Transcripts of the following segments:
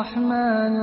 الرحمن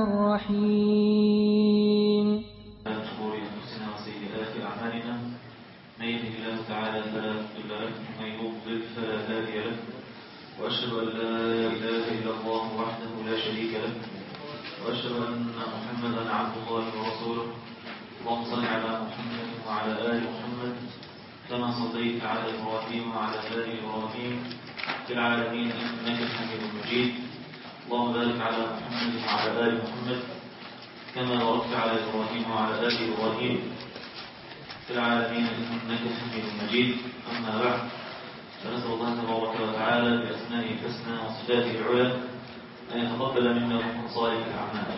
الرحيم من شرور انفسنا وسيئات اعمالنا من يهده الله تعالى فلا مضل له ومن يضلل فلا هادي له واشهد ان لا اله الا الله وحده لا شريك له واشهد ان محمدا عبد الله ورسوله اللهم صل على محمد وعلى ال محمد كما صليت على ابراهيم وعلى ال ابراهيم في العالمين انك حميد مجيد اللهم بارك على محمد وعلى ال محمد كما باركت على إبراهيم وعلى آل إبراهيم في العالمين إنك حميد مجيد أما بعد فنسأل الله تبارك وتعالى بأسمائه الحسنى وصفاته العلى أن يتقبل منا ومن صالح الأعمال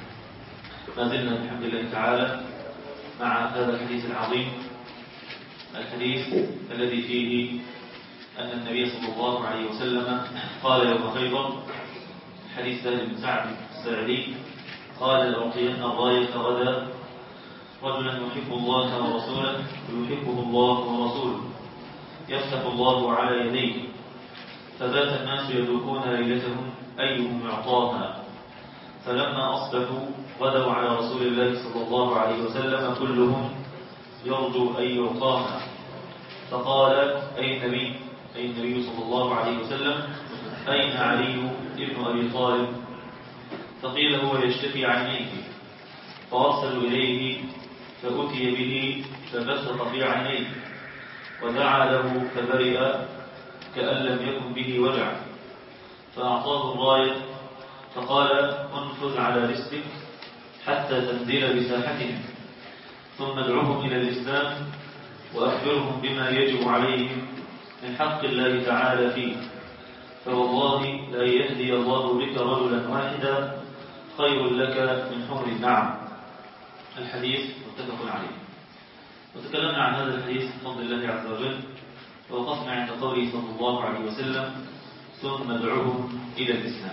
ما زلنا بحمد الله تعالى مع هذا الحديث العظيم الحديث الذي فيه أن النبي صلى الله عليه وسلم قال يوم خيبر حديث سهل بن سعد الساعدي قال لأعطين الراية غدا رجلا يحب الله ورسوله ويحبه الله ورسوله يفتح الله على يديه فبات الناس يذوقون ليلتهم أيهم يعطاها فلما أصبحوا غدوا على رسول الله صلى الله عليه وسلم كلهم يرجو أن يعطاها فقال أي النبي أي النبي صلى الله عليه وسلم أين علي ابن أبي طالب فقيل هو يشتكي عينيه فأرسلوا إليه فأتي به فبسط في عينيه ودعا له فبرئ كأن لم يكن به وجع فأعطاه الراية فقال انفذ على رزقك حتى تنزل بساحتهم ثم ادعوهم إلى الإسلام وأخبرهم بما يجب عليهم من حق الله تعالى فيه فوالله لا يهدي الله بك رجلا واحدا خير لك من حمر النعم الحديث متفق عليه وتكلمنا عن هذا الحديث بفضل الله عز وجل ووقفنا عند قوله صلى الله عليه وسلم ثم ادعوهم إلى الإسلام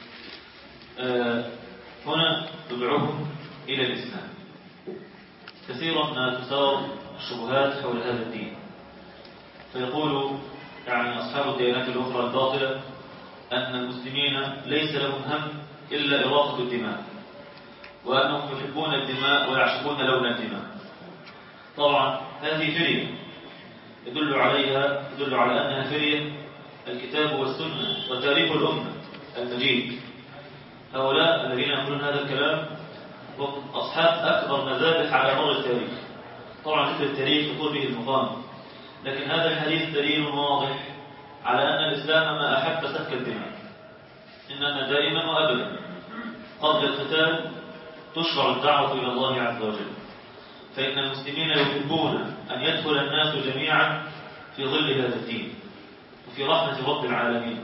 آه هنا ادعوهم إلى الإسلام كثيرا ما تثار الشبهات حول هذا الدين فيقول يعني أصحاب الديانات الأخرى الباطلة أن المسلمين ليس لهم هم إلا إراقة الدماء وأنهم يحبون الدماء ويعشقون لون الدماء طبعا هذه فرية يدل عليها يدل على أنها فرية الكتاب والسنة وتاريخ الأمة المجيد هؤلاء الذين يقولون هذا الكلام هم أصحاب أكبر مذابح على مر التاريخ طبعا ذكر التاريخ يطول به المقام لكن هذا الحديث دليل واضح على أن الإسلام ما أحب سفك الدماء إنما دائما وأبدا قبل القتال تشرع الدعوة إلى الله عز وجل فإن المسلمين يحبون أن يدخل الناس جميعا في ظل هذا الدين وفي رحمة رب العالمين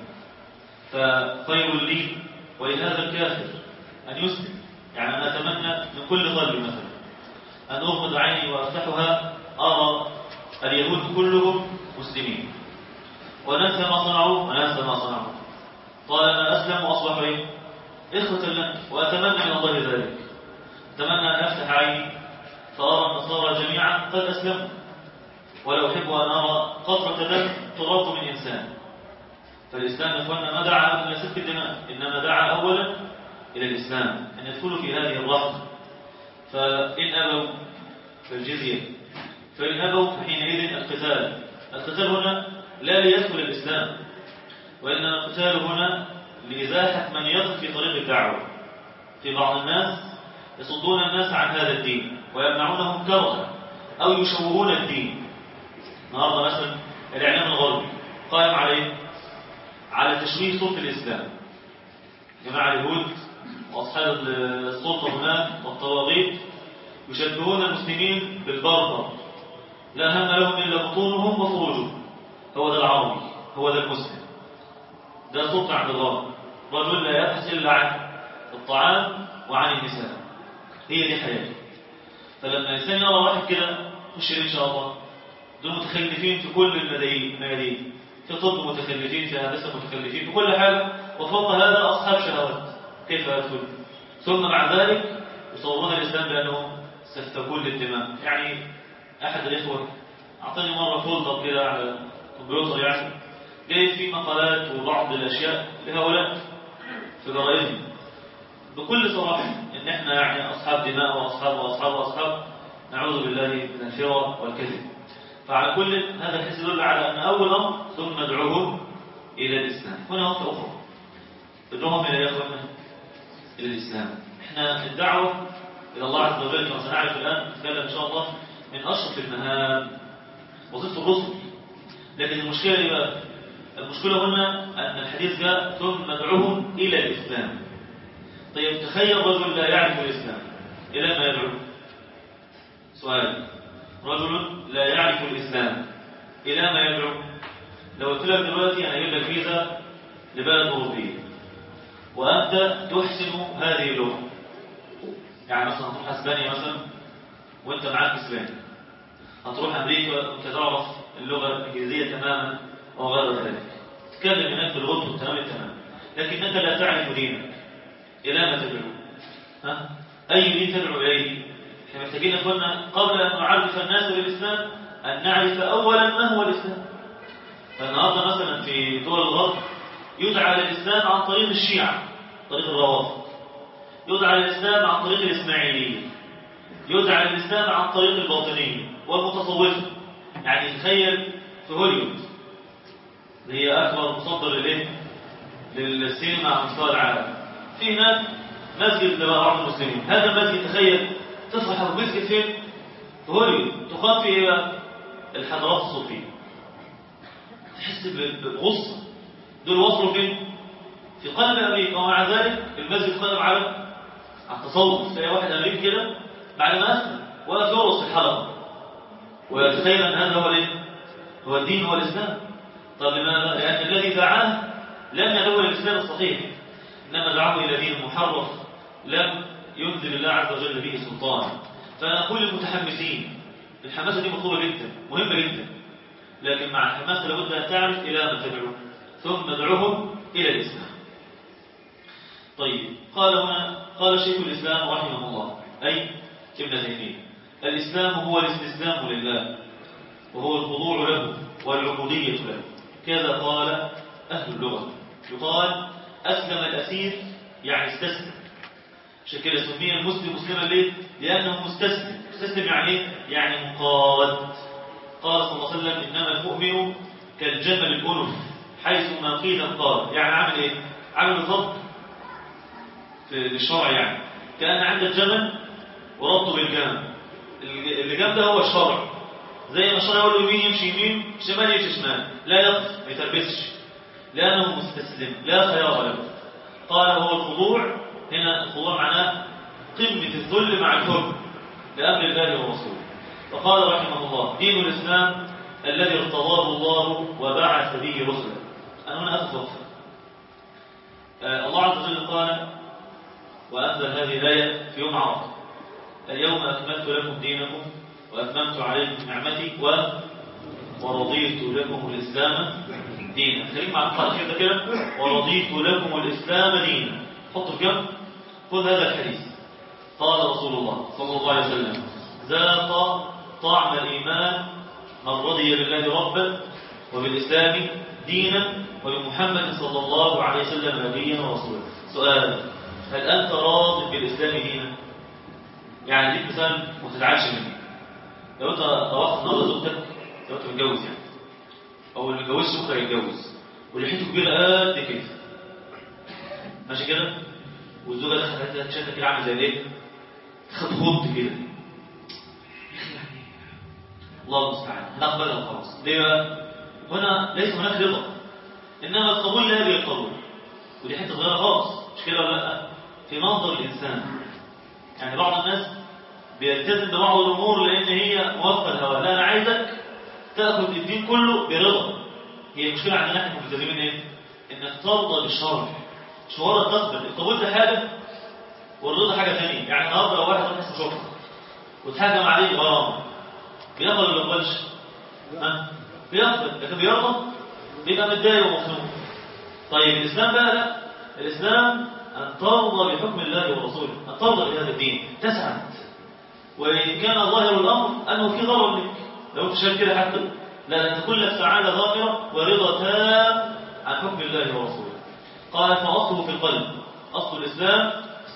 فخير لي ولهذا الكافر أن يسلم يعني أنا أتمنى من كل قلب مثلا أن أغمض عيني وأفتحها أرى اليهود كلهم مسلمين وننسى ما صنعوا وننسى ما صنعوا طالما أسلموا أصبحوا إيه؟ إخوة لنا وأتمنى من الله ذلك أتمنى أن أفتح عيني فأرى النصارى جميعا قد أسلموا ولا أحب أن أرى قطرة دم تراق من إنسان فالإسلام يا إخواننا ما دعا إلى سفك الدماء إنما دعا أولا إلى الإسلام أن يدخلوا في هذه الرحمة فإن أبوا فالجزية فإن أبوا فحينئذ القتال القتال هنا لا ليدخل الإسلام وإنما القتال هنا لإزاحة من يقف في طريق الدعوة في بعض الناس يصدون الناس عن هذا الدين ويمنعونهم كرها أو يشوهون الدين النهارده مثلا الإعلام الغربي قائم عليه على تشويه صوت الإسلام جماعة اليهود وأصحاب السلطة هناك والطواغيت يشبهون المسلمين بالبربر لا هم لهم إلا بطونهم وفروجهم هو ده العربي هو ده المسلم ده سلطة عند الله رجل لا يبحث إلا عن الطعام وعن النساء هي دي حياته فلما الإنسان يرى واحد كده خش إن شاء الله دول متخلفين في كل الميادين في طب متخلفين في هندسة متخلفين في كل حاجة وفوق هذا أصحاب شهوات كيف يدخل ثم مع ذلك يصورون الإسلام بأنهم سفكون للدماء يعني أحد الإخوة أعطاني مرة فولدر كده على الكمبيوتر يعني جاي فيه مقالات وبعض الأشياء لهؤلاء في جرائدهم بكل صراحة إن إحنا يعني أصحاب دماء وأصحاب وأصحاب وأصحاب نعوذ بالله من الفرى والكذب فعلى كل هذا الحس يدل على أن أول أمر ثم ادعوهم إلى الإسلام هنا نقطة أخرى ادعوهم إلى يا أخوانا إلى الإسلام إحنا الدعوة إلى الله عز وجل كما سنعرف الآن نتكلم إن شاء الله من أشرف المهام وظيفة الرسل لكن المشكلة إيه بقى المشكلة هنا أن الحديث جاء ثم ادعوهم إلى الإسلام طيب تخيل رجل لا يعرف الإسلام إلى ما يدعو سؤال رجل لا يعرف الإسلام إلى ما يدعو لو قلت لك دلوقتي أنا أجيب لك فيزا لبلد أوروبية وأنت تحسن هذه اللغة يعني مثلا هتروح اسبانيا مثلا وانت معاك اسباني هتروح امريكا وانت تعرف اللغه الانجليزيه تماما وغير ذلك تتكلم هناك بلغتهم تمام التمام لكنك لا تعرف دينك الى ما تدعو ها اي دين تدعو اليه احنا محتاجين اخوانا قبل ان نعرف الناس بالاسلام ان نعرف اولا ما هو الاسلام فالنهارده مثلا في دول الغرب يدعى للاسلام عن طريق الشيعه طريق الروافض يدعى الإسلام عن طريق الإسماعيلية يدعى الإسلام عن طريق الباطنية والمتصوفة يعني تخيل في هوليوود اللي هي أكبر مصدر للإيه؟ للسينما على مستوى العالم في هناك مسجد لبعض المسلمين هذا المسجد تخيل تصبح المسجد فين؟ في هوليوود تقام فيه إيه الحضارات الصوفية تحس بغصة دول وصلوا فين؟ في قلب أمريكا ومع ذلك المسجد قائم على على التصوف تلاقي واحد أمريكي كده بعد ما أسلم وقف يرقص في الحلقة ويتخيل أن هذا هو الايه؟ هو الدين هو الإسلام طب لماذا؟ لأن الذي دعاه لم يدعو إلى الإسلام الصحيح إنما دعاه إلى دين محرف لم ينزل الله عز وجل به سلطان فنقول للمتحمسين الحماسة دي مطلوبة جدا مهمة جدا لكن مع الحماسة لابد أن تعرف إلى من تدعو ثم ادعوهم إلى الإسلام طيب قال هنا قال شيخ الإسلام رحمه الله أي ابن تيمية الإسلام هو الاستسلام لله وهو الخضوع له والعبودية له كذا قال أهل اللغة يقال أسلم الأسير يعني استسلم عشان كده سمي المسلم مسلما ليه؟ لأنه مستسلم مستسلم يعني ايه؟ يعني مقاد قال صلى الله عليه وسلم إنما المؤمن كالجمل الأنف حيث ما قيل قال يعني عامل ايه؟ عامل بالضبط في الشرع يعني كأن عندك جمل وربطه بالجنب اللي جنب ده هو الشرع زي ما الشرع يقول له يمين يمشي يمين شمال يمشي شمال لا يقف ما يتربسش لأنه مستسلم لا خيار له قال هو الخضوع هنا الخضوع معناه قمة الذل مع الحب لأمر الله ورسوله فقال رحمه الله دين الإسلام الذي ارتضاه الله وبعث به رسلا أنا هنا أخذ آه الله عز وجل قال وأنزل هذه الآية في يوم عرفة اليوم أكملت لكم دينكم وأتممت عليكم نعمتي و... ورضيت لكم الإسلام دينا خليك مع القرآن كده كده ورضيت لكم الإسلام دينا حطوا في جنب خذ هذا الحديث قال رسول الله صلى الله عليه وسلم ذاق طعم الإيمان من رضي بالله ربا وبالإسلام دينا وبمحمد صلى الله عليه وسلم نبيا ورسولا سؤال هل أنت راض بالإسلام دينا؟ يعني ديك مثال ما تزعلش مني لو أنت طوحت النهارده زوجتك لو أنت متجوز يعني أو اللي متجوزش بكرة يتجوز ولحيته كبيرة قد كده ماشي كده والزوجة دخلت شكلك كده عامل زي الايه؟ خد خط كده الله المستعان نقبلها خلاص ليه بقى؟ هنا ليس هناك رضا انما القبول لا يجري القبول ودي حته صغيره خالص مش كده ولا لا؟ في منظر الانسان يعني بعض الناس بيلتزم ببعض الامور لان هي موافقه الهوى لا انا عايزك تاخذ الدين كله برضا هي المشكله عندنا احنا ملتزمين ايه؟ انك ترضى بالشرع مش مجرد تقبل القبول ده حاجه والرضا حاجه ثانيه يعني النهارده لو واحد راح اسمه شكر واتحكم عليه غرامه بيقبل ولا ما بيقبلش؟ ها؟ بيقبل لكن بيرضى بيبقى متضايق ومخنوق طيب الاسلام بقى لا الاسلام ان ترضى بحكم الله ورسوله ان ترضى بهذا الدين تسعد وان كان ظاهر الامر انه في ضرر منك لو انت شايف كده حتى لا ان تكون لك سعاده ظاهره ورضا تام عن حكم الله ورسوله قال فاصله في القلب اصل الاسلام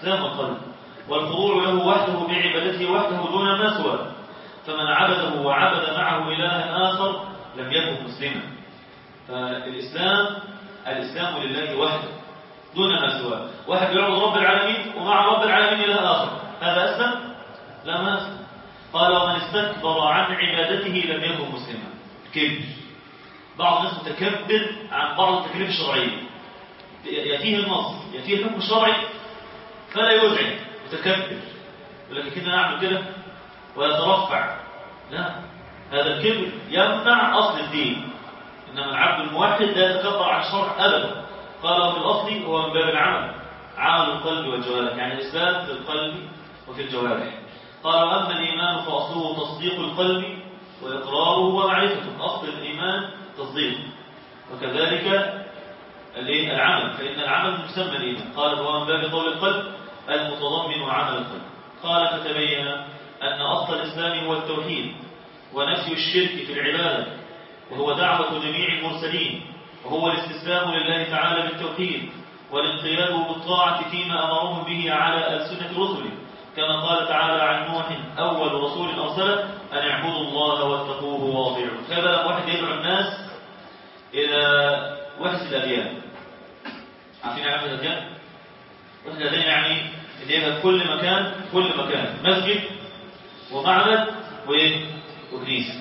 إسلام القلب والخضوع له وحده بعبادته وحده دون ما سواه فمن عبده وعبد معه إلها آخر لم يكن مسلما فالإسلام الإسلام لله وحده دون ما سواه واحد يعبد رب العالمين ومع رب العالمين إله آخر هذا أسلم؟ لا ما أسلم قال ومن استكبر عن عبادته لم يكن مسلما كبر بعض الناس متكبر عن بعض التكاليف الشرعية يأتيه النص يأتيه الحكم الشرعي فلا يزعج متكبر يقول لك كده نعمل كده ويترفع لا هذا الكبر يمنع أصل الدين إنما العبد الموحد لا يتكبر عن الشرع أبدا قال وفي الأصل هو من باب العمل عمل القلب والجوارح يعني الإسلام في القلب وفي الجوارح قال وأما الإيمان فأصله تصديق القلب وإقراره ومعرفته أصل الإيمان تصديق وكذلك العمل فإن العمل مسمى الإيمان قال هو من باب قول القلب المتضمن عمل القلب قال فتبين أن أصل الإسلام هو التوحيد ونفي الشرك في العبادة وهو دعوة جميع المرسلين وهو الاستسلام لله تعالى بالتوحيد والانقياد بالطاعة فيما أمرهم به على ألسنة رسله كما قال تعالى عن نوح أول رسول أرسله أن اعبدوا الله واتقوه واطيعوه هذا واحد يدعو الناس إلى وحدة الأديان عارفين يعني وحدة الأديان؟ وحدة الأديان يعني اللي يبقى في كل مكان كل مكان مسجد ومعبد وإيه؟ وكنيسة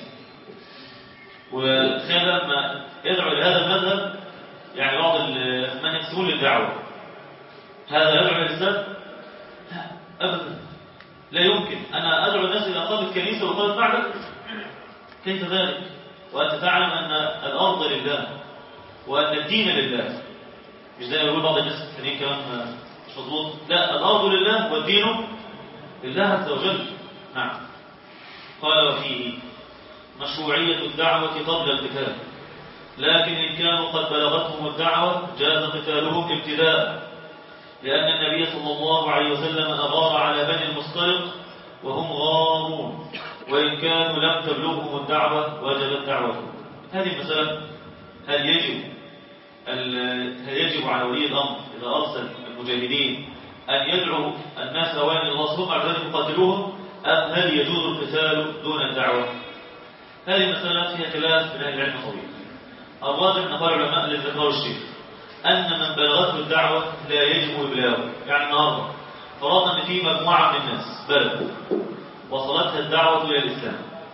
وتخيل لما يدعو لهذا المذهب يعني بعض من يقسمون للدعوة هذا يدعو للإسلام؟ لا أبدا لا يمكن أنا أدعو الناس إلى إقامة كنيسة وإقامة معبد كيف ذلك؟ وأنت تعلم أن الأرض لله وأن الدين لله مش زي ما يقول بعض الناس الثانيين كلام مش مضبوط لا الأرض لله والدين لله عز وجل نعم قال وفيه مشروعية الدعوة قبل القتال لكن إن كانوا قد بلغتهم الدعوة جاز قتالهم ابتداء لأن النبي صلى الله عليه وسلم أغار على بني المصطلق وهم غارون وإن كانوا لم تبلغهم الدعوة وجبت دعوتهم هذه المسألة هل يجب هل يجب على ولي الأمر إذا أرسل المجاهدين أن يدعو الناس أولا الله ثم بعد ذلك يقاتلوهم أم هل يجوز القتال دون الدعوة هذه المسألة فيها خلاف بين أهل العلم طويل الراجح نقول العلماء الذي ذكروا الشيخ أن من بلغته الدعوة لا يجب إبلاغه يعني النهارده فرضنا أن في مجموعة من الناس بلغوا وصلتها الدعوة إلى الإسلام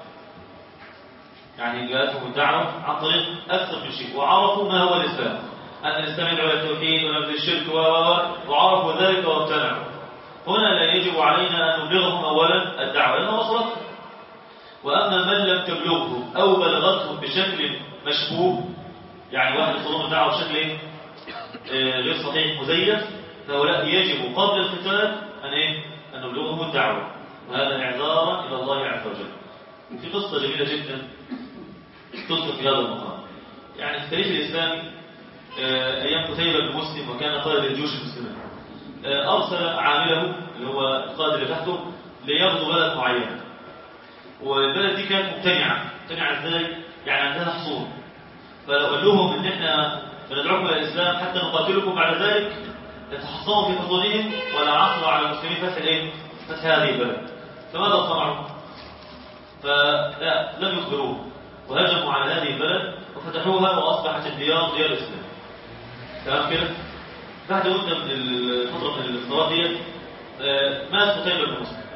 يعني جاءتهم الدعوة عن طريق أكثر من شيء وعرفوا ما هو الإسلام أن الإسلام يدعو إلى التوحيد ونبذ الشرك وعرفوا ذلك وابتنعوا هنا لا يجب علينا أن نبلغهم أولا الدعوة لأنها وصلت وأما من لم تبلغهم أو بلغتهم بشكل مشبوه يعني واحد يصلهم الدعوة بشكل إيه؟ غير صحيح مزيف فهؤلاء يجب قبل القتال أن إيه؟ أن نبلغهم الدعوة وهذا إعذارا إلى الله عز وجل وفي قصة جميلة جدا تذكر في هذا المقام يعني في التاريخ الإسلامي أيام قتيبة بن مسلم وكان قائد الجيوش المسلمين أرسل عامله اللي هو القائد اللي تحته ليغزو بلد معينة والبلد دي كانت ممتنعة ممتنعة ازاي؟ يعني عندها حصون فلو قال لهم ان احنا بندعوكم الى الاسلام حتى نقاتلكم بعد ذلك يتحصنوا في حصونهم ولا عصروا على المسلمين فتح الايه؟ فتح هذه البلد فماذا صنعوا؟ فلا لم يخبروه وهجموا على هذه البلد وفتحوها واصبحت الديار ديار الاسلام تمام كده؟ بعد مده من الفتره من الافتراض ديت مات قتيبة بن مسلم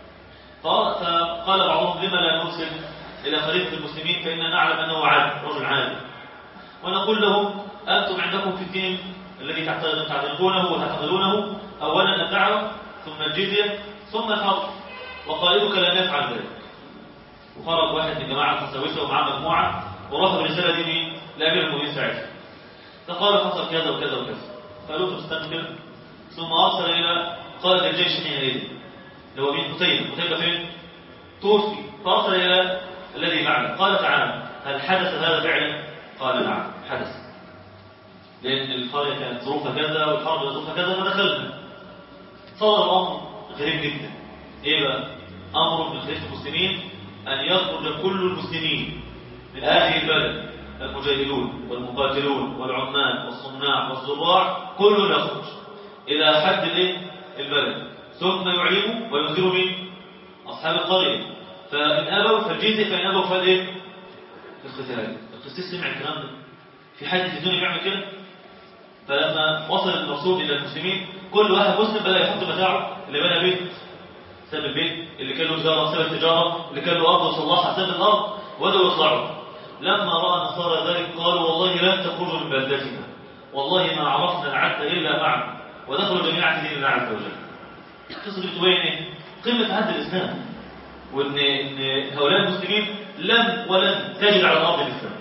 فقال بعضهم لما لا نرسل إلى خليفة المسلمين فإننا نعلم أنه عادل رجل عادل ونقول لهم أنتم عندكم في الدين الذي تعتنقونه وتعتقدونه أولا الدعوة ثم الجزية ثم الحرب وقائدك لم يفعل ذلك وخرج واحد من جماعة الخساوسة ومعاه مجموعة ورفض رسالة دي لأمير المؤمنين ساعتها فقال حصل كذا وكذا وكذا قالوا تستنكر ثم أرسل إلى قائد الجيش حينئذ اللي هو مين قتيبة قتيبة فين؟ توفي فأرسل إلى الذي بعده قال تعالى هل حدث هذا فعلا؟ قال نعم حدث لأن القرية كانت ظروفها كذا والحرب ظروفها كذا فدخلنا صار الأمر غريب جدا إيه بقى؟ أمر من خليفة المسلمين أن يخرج كل المسلمين من هذه البلد المجاهدون والمقاتلون والعمال والصناع والزراع كل يخرج إلى حد الإيه؟ البلد ثم يعلموا وينذروا مين أصحاب القرية فإن أبوا فالجزية فإن أبوا فالإيه القتال القسيس سمع الكلام ده في حد في الدنيا بيعمل كده فلما وصل الرسول إلى المسلمين كل واحد مسلم بدأ يحط متاعه اللي بنى بيت ساب البيت اللي كان له تجارة ساب التجارة اللي كان له أرض وصلحها ساب الأرض وبدأوا يطلعوا لما رأى النصارى ذلك قالوا والله لن تخرجوا من بلدتنا والله ما عرفنا العد إلا معا ودخلوا جميعا في دين الله عز وجل القصة دي تبين ايه؟ قمة عهد الإسلام وإن إن هؤلاء المسلمين لم ولن تجد على الأرض الإسلام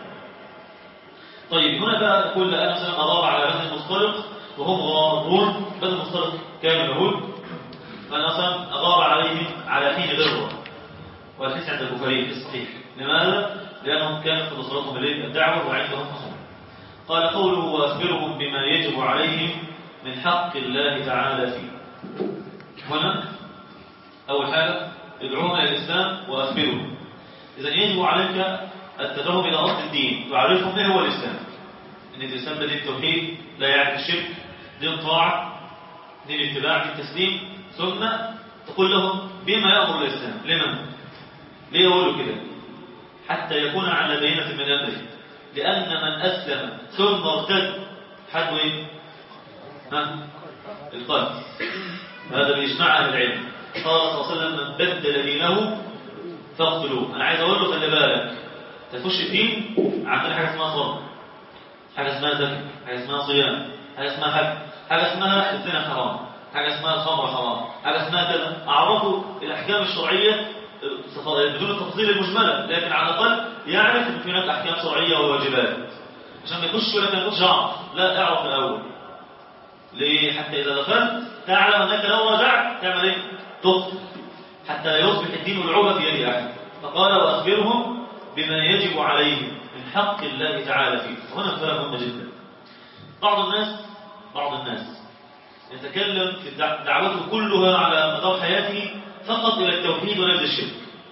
طيب هنا بقى يقول أنا مثلا أغار على بني المصطلق وهم غارون بني المصطلق كانوا يهود فأنا مثلا أغار عليهم على حين ذروة والحديث عند البخاري في الصحيح لماذا؟ لأنهم كانت في نصرتهم الليل الدعوة وعندهم خصوم قال قوله وأخبرهم بما يجب عليهم من حق الله تعالى فيه هنا أول حاجة ادعوهم إلى الإسلام وأخبرهم إذا يجب عليك التدعوهم إلى أصل الدين تعرفهم ما هو الإسلام إن الإسلام ده دين توحيد لا يعني الشرك دين طاعة دين اتباع دين تسليم ثم تقول لهم بما يأمر الإسلام لمن؟ ليه يقولوا كده؟ حتى يكون على بينة من أمره لأن من أسلم ثم ارتد حد إيه؟ ها؟ القتل هذا بإجماع أهل العلم قال صلى الله عليه وسلم من بدل دينه فاقتلوه أنا عايز أقول له خلي بالك تخش الدين عندنا حاجة اسمها صبر حاجة اسمها زكاة حاجة اسمها صيام حاجة اسمها حج حاجة اسمها الزنا حرام حاجة اسمها الخمر حرام حاجة اسمها كذا أعرفوا الأحكام الشرعية بدون التفصيل المجملة لكن على الأقل يعرف أن في هناك أحكام شرعية وواجبات عشان ما يخش ولا ما يخش أعرف لا اعرف الأول ليه حتى إذا دخلت تعلم أنك لو رجعت تعمل إيه تقتل حتى يصبح الدين العوبة في يد أحد فقال وأخبرهم بما يجب عليهم من حق الله تعالى فيه وهنا مسألة مهمة جدا بعض الناس بعض الناس يتكلم في دعوته كلها على مدار حياته فقط إلى التوحيد ونبذ الشرك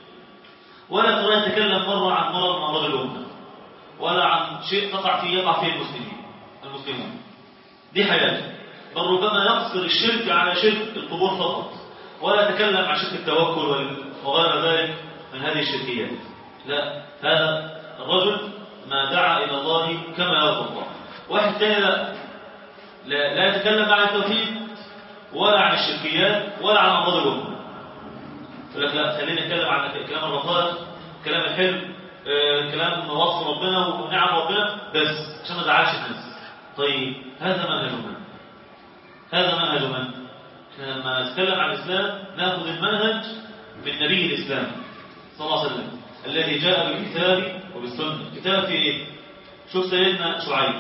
ولا ترى يتكلم مرة عن مرض من أمراض الأمة ولا عن شيء تقع فيه يقع فيه المسلمين المسلمون دي حياته بل ربما يقصر الشرك على شرك القبور فقط ولا يتكلم عن شرك التوكل وغير ذلك من هذه الشركيات لا هذا الرجل ما دعا إلى الله كما يرضى الله واحد ثاني لا, لا, لا يتكلم عن التوحيد ولا عن الشركيات ولا عن أمراض الأمة يقول لك لا خلينا نتكلم عن كلام الرقائق كلام الحلم آه، كلام وصف ربنا ونعم ربنا بس عشان ما نزعلش الناس طيب هذا منهج من هذا منهج من احنا لما نتكلم عن الإسلام ناخذ المنهج من نبي الإسلام صلى الله عليه وسلم الذي جاء بالكتاب وبالسنة كتاب في ايه شوف سيدنا شعيب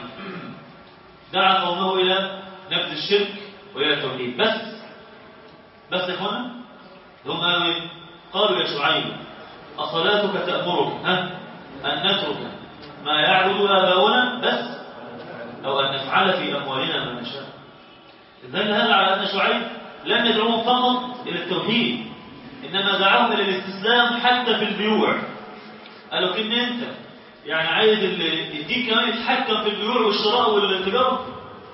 دعا قومه إلى نبذ الشرك وإلى التوحيد بس بس يا اخوانا هم قالوا ايه قالوا يا شعيب أصلاتك تأمرك ها أن نترك ما يعبد آباؤنا بس أو أن نفعل في أموالنا ما نشاء دل هذا على أن شعيب لم يدعوهم فقط إلى التوحيد إنما دعاهم إلى الاستسلام حتى في البيوع قالوا إن أنت يعني عايز اللي يديك كمان يتحكم في البيوع والشراء والتجارة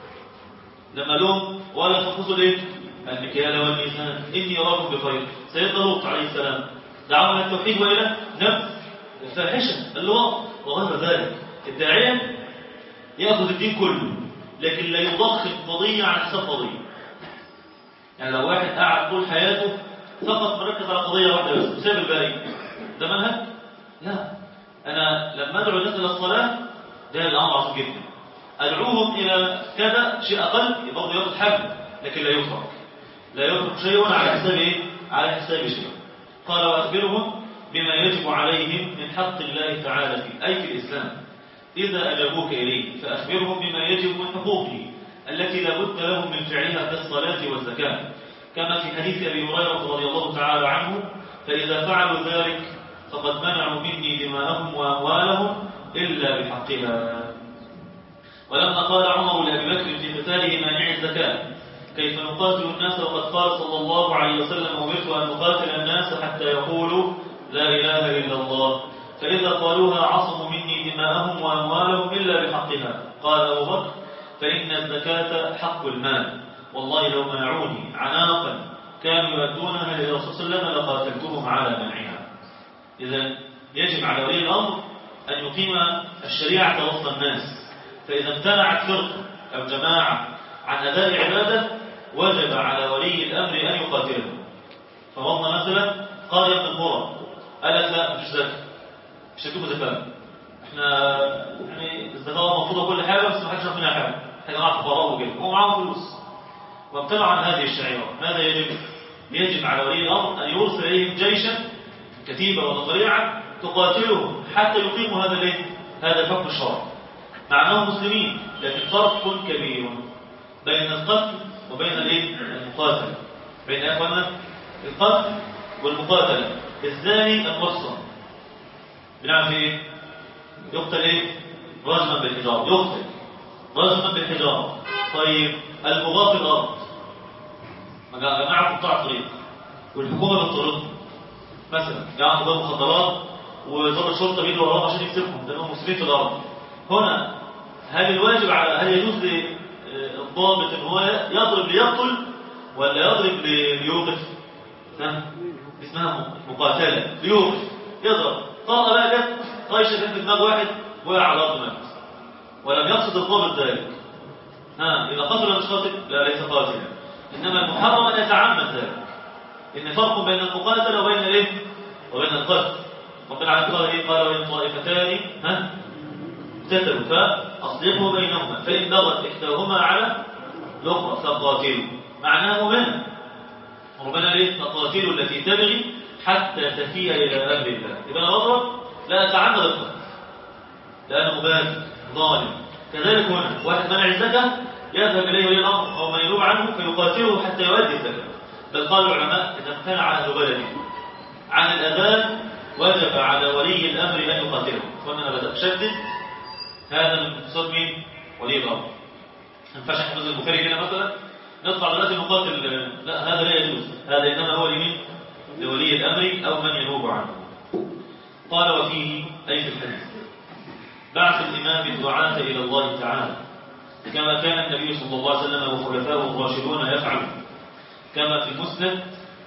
لما لهم ولا تنقصوا ليه المكيال والميزان إني أراكم بخير سيدنا لوط عليه السلام دعاهم إلى التوحيد وإلى نبذ الفاحشة اللواط وغير ذلك الداعية يأخذ الدين كله لكن لا يضخم قضية عن حساب قضية يعني لو واحد قاعد طول حياته فقط مركز على قضية واحدة بس وساب الباقي ده منهج؟ لا أنا لما أدعو الناس إلى الصلاة ده الأمر عظيم جدا أدعوهم إلى كذا شيء أقل برضه ياخذ حجم لكن لا يترك لا يترك شيء على حساب إيه؟ على حساب شيء قال وأخبرهم بما يجب عليهم من حق الله تعالى فيه أي في الإسلام إذا أجابوك إليه فأخبرهم بما يجب من حقوقه التي لا بد لهم من فعلها كالصلاة والزكاة كما في حديث أبي هريرة رضي الله تعالى عنه فإذا فعلوا ذلك فقد منعوا مني دماءهم وأموالهم إلا بحقها ولما قال عمر لأبي بكر في قتاله مانع الزكاة كيف نقاتل الناس وقد قال صلى الله عليه وسلم أمرت أن نقاتل الناس حتى يقولوا لا إله إلا الله فإذا قالوها عصموا مني دماءهم وأموالهم إلا بحقها قال أبو بكر فإن الزكاة حق المال والله لو منعوني عناقا كانوا يؤدونها إلى الرسول صلى الله عليه وسلم لقاتلتهم على منعها إذا يجب على ولي الأمر أن يقيم الشريعة وسط الناس فإذا امتنعت فرقة أو جماعة عن أداء عبادة وجب على ولي الأمر أن يقاتلهم فرضنا مثلا قال ابن القرى قالت لا مش زكاة مش هتجيبوا زكاة احنا يعني الزكاة مفروضة كل حاجة بس ما حدش ياخد منها حاجة احنا جماعة فقراء وكده هو معاهم فلوس وامتنعوا عن هذه الشعيرة ماذا يجب؟ يجب على ولي الأمر أن يرسل إليهم جيشا كتيبة وتطريعا تقاتلهم حتى يقيموا هذا الايه؟ هذا الحكم الشرعي مع أنهم مسلمين لكن فرق كبير بين القتل وبين الايه؟ المقاتلة بين أخوانا القتل والمقاتلة الزاني المحصن بنعمل ايه؟ يقتل ايه؟ رجما بالحجارة يقتل رجما بالحجارة طيب البغاة في الأرض جماعة قطاع طريق والحكومة بتطردهم مثلا جماعة مضاد مخدرات وضابط الشرطة بيجري وراهم عشان يمسكهم لأنهم مسلمين في الأرض هنا هل الواجب على هل يجوز للضابط ان هو يضرب ليقتل ولا يضرب ليوقف؟ ها؟ اسمها مقاتلة ليوقف يضرب طلقة بقى جت طايشة جت في دماغ واحد وقع على الأرض مات ولم يقصد الضابط ذلك ها إذا قتل مش قاتل لا ليس قاتلا إنما المحرم أن يتعمد ذلك إن فرق بين المقاتل وبين الإيه؟ وبين القتل ربنا على قال إيه قال وإن طائفتان ها اقتتلوا فأصلحوا بينهما فإن بغت إحداهما على الأخرى فقاتلوا معناه هنا ربنا ليه فقاتلوا التي تبغي حتى تفيء إلى أمر الله يبقى أنا بضرب لا أتعمد القتل لأنه مبادئ ظالم كذلك هنا واحد منع الزكاة يذهب إليه ولي الأمر أو من ينوب عنه فيقاتله حتى يؤدي الزكاة بل قال العلماء إذا امتنع أهل بلده عن الأذان وجب على ولي الأمر أن يقاتله وأنا أنا بدأ أشدد هذا من اقتصاد مين؟ ولي الأمر ما ينفعش احنا ننزل البخاري هنا مثلا نطلع دلوقتي نقاتل لا هذا لا يجوز هذا إنما هو لمين؟ لولي الأمر أو من ينوب عنه قال وفيه أي في الحديث بعث الإمام الدعاة إلى الله تعالى كما كان النبي صلى الله عليه وسلم وخلفائه الراشدون يفعل كما في المسند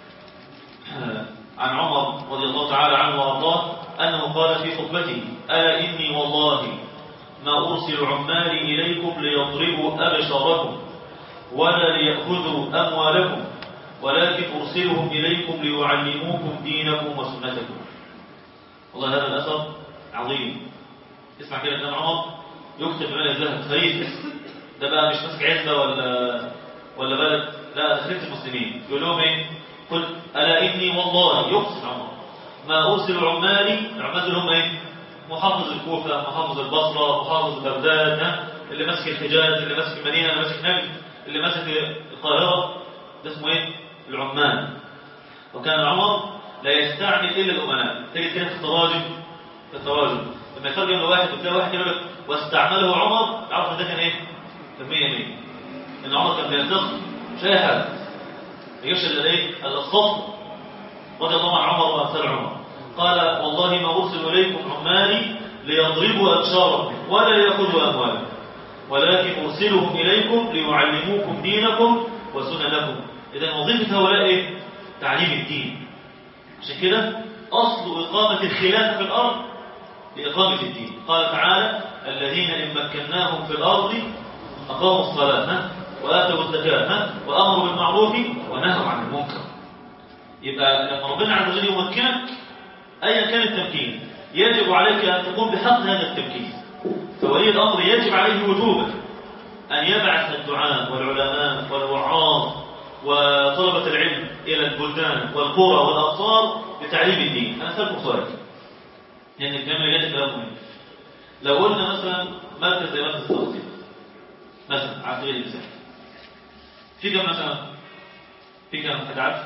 عن عمر رضي الله تعالى عنه وارضاه أنه قال في خطبته ألا إني والله ما أرسل عمالي إليكم ليضربوا أبشاركم ولا ليأخذوا أموالكم ولكن أرسلهم إليكم ليعلموكم دينكم وسنتكم والله هذا الأثر عظيم اسمع كده كلام عمر يكتب مال الذهب خريف ده بقى مش ماسك عزبة ولا ولا بلد لا خريف المسلمين يقول لهم ايه قل ألا إني والله يقصد عمر ما أرسل عمالي العمال اللي هم ايه محافظ الكوفة محافظ البصرة محافظ بغداد ها؟ اللي ماسك الحجاز اللي ماسك المدينة اللي ماسك نجد اللي ماسك القاهرة ده اسمه ايه العمال وكان عمر لا يستعمل إلا الأمناء تجد كده في التراجم في التراجم لما يترجم لواحد وتلاقي واحد يقول لك واستعمله عمر تعرف ان ده كان ايه؟ كان 100 100 ان عمر كان بينتقم مش اي حاجه ما يجيبش الا ايه؟ الا الصف رضي الله عن عمر وامثال عمر قال والله ما ارسل اليكم عمالي ليضربوا ابشاركم ولا ليأخذوا اموالكم ولكن ارسلهم اليكم ليعلموكم دينكم وسننكم اذا وظيفه هؤلاء ايه؟ تعليم الدين عشان كده اصل اقامه الخلافه في الارض لإقامة الدين قال تعالى الذين إن مكناهم في الأرض أقاموا الصلاة ها؟ وآتوا الزكاة ها؟ وأمروا بالمعروف ونهوا عن المنكر يبقى لما ربنا عز وجل يمكنك أيا كان التمكين يجب عليك أن تقوم بحق هذا التمكين فولي الأمر يجب عليه وجوبا أن يبعث الدعاء والعلماء والوعاظ وطلبة العلم إلى البلدان والقرى والأقطار لتعليم الدين أنا أسألكم سؤال يعني الكلام اللي جاي كلام مهم لو قلنا مثلا مركز زي مركز التخطيط مثلا على سبيل المثال في كم مثلا في كم حد عارف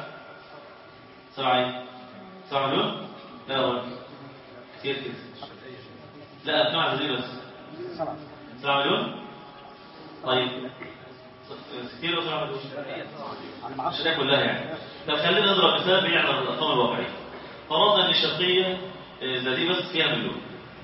سبعة سبعة مليون لا ولا كتير كتير لا كم على بس سبعة مليون طيب كتير ولا سبعة مليون مش ده كلها يعني طب خلينا نضرب مثال بعيد عن الارقام الواقعيه فرضنا ان الشرقيه الزقازيق بس فيها مليون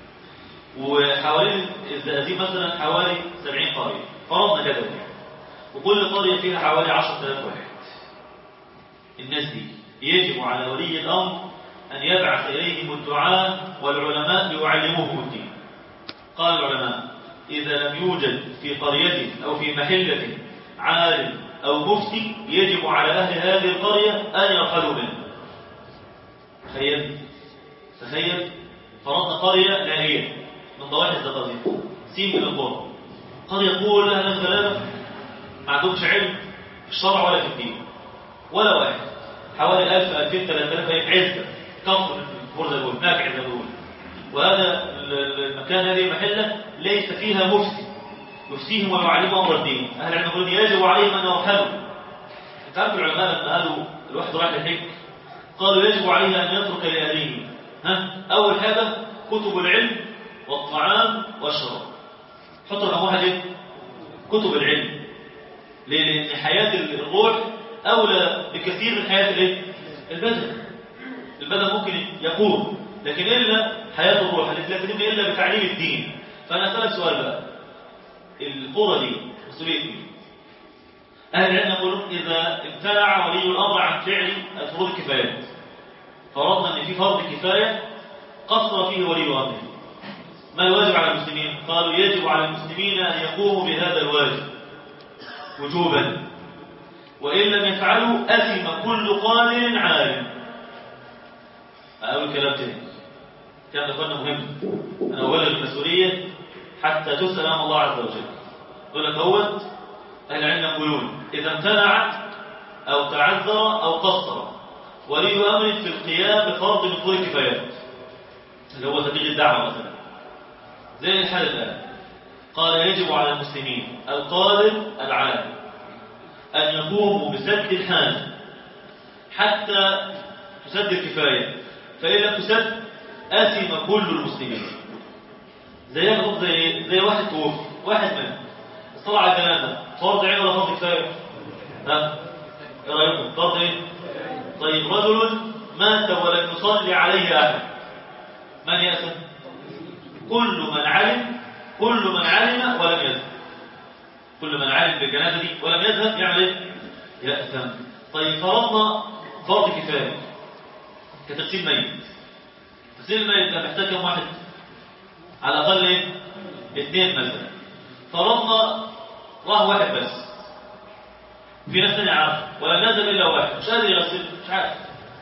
وحوالين الزقازيق مثلا حوالي 70 قرية فرضنا كده يعني وكل قرية فيها حوالي 10000 واحد الناس دي يجب على ولي الأمر أن يبعث إليهم الدعاء والعلماء ليعلموهم الدين قال العلماء إذا لم يوجد في قرية أو في محلة عالم أو مفتي يجب على أهل هذه القرية أن يرحلوا منه تخيل تخيل فرضنا قرية ناهية من ضواحي الزقازيق سين من القرى قرية كلها ناس غلابة ما عندهمش علم في الشرع ولا في الدين ولا واحد حوالي 1000 2000 3000 هي عزة كفر الكفر زي ما بيقول نافع زي ما بيقول وهذا المكان هذه المحلة ليس فيها مفتي يفتيهم ويعلمهم امر الدين اهل العلم يقولون يجب عليهم ان يرحلوا انت عارف العلماء لما قالوا الواحد راح الحج قالوا يجب عليه ان يترك لاهله ها اول حاجه كتب العلم والطعام والشراب حط رقم واحد ايه كتب العلم ليه لان حياه الروح اولى بكثير من حياه الايه البدن البدن ممكن يقوم لكن الا حياه الروح التي لا تتم الا بتعليم الدين فانا اسالك سؤال بقى القرى دي مسؤوليه مين اهل العلم يقولون اذا امتنع ولي الامر عن فعل الفروض الكفايات فرضنا ان في فرض كفايه قصر فيه ولي امره ما الواجب على المسلمين قالوا يجب على المسلمين ان يقوموا بهذا الواجب وجوبا وان لم يفعلوا اثم كل قادر عالم اقول كلام تاني كان اخوانا مهم انا اولا المسؤوليه حتى تسال امام الله عز وجل يقول لك اهوت اهل العلم يقولون اذا امتنع او تعذر او قصر ولي امر في القيام بفرض من فروض الكفايات اللي هو تبليغ الدعوه مثلا زي الحال الان قال يجب على المسلمين القادر العالم ان يقوموا بسد الحاجه حتى تسد الكفايه فان لم تسد اثم كل المسلمين زي ما زي زي واحد توفي واحد مات الصلاة على الجنازة فرض عين ولا فرض كفاية؟ ها؟ ايه رأيكم؟ فرض ايه؟ طيب رجل مات ولم يصلي عليه أحد من يأسم؟ كل من علم كل من علم ولم يذهب كل من علم بالجنازة دي ولم يذهب يعمل ايه؟ يأثم طيب فرضنا فرض كفاية كتغسيل ميت تغسيل الميت ده محتاج كم واحد؟ على الأقل ايه؟ اثنين مثلا فرضنا راح واحد بس في ناس ثانيه عارف ولا نزل الا واحد مش قادر يغسل مش عارف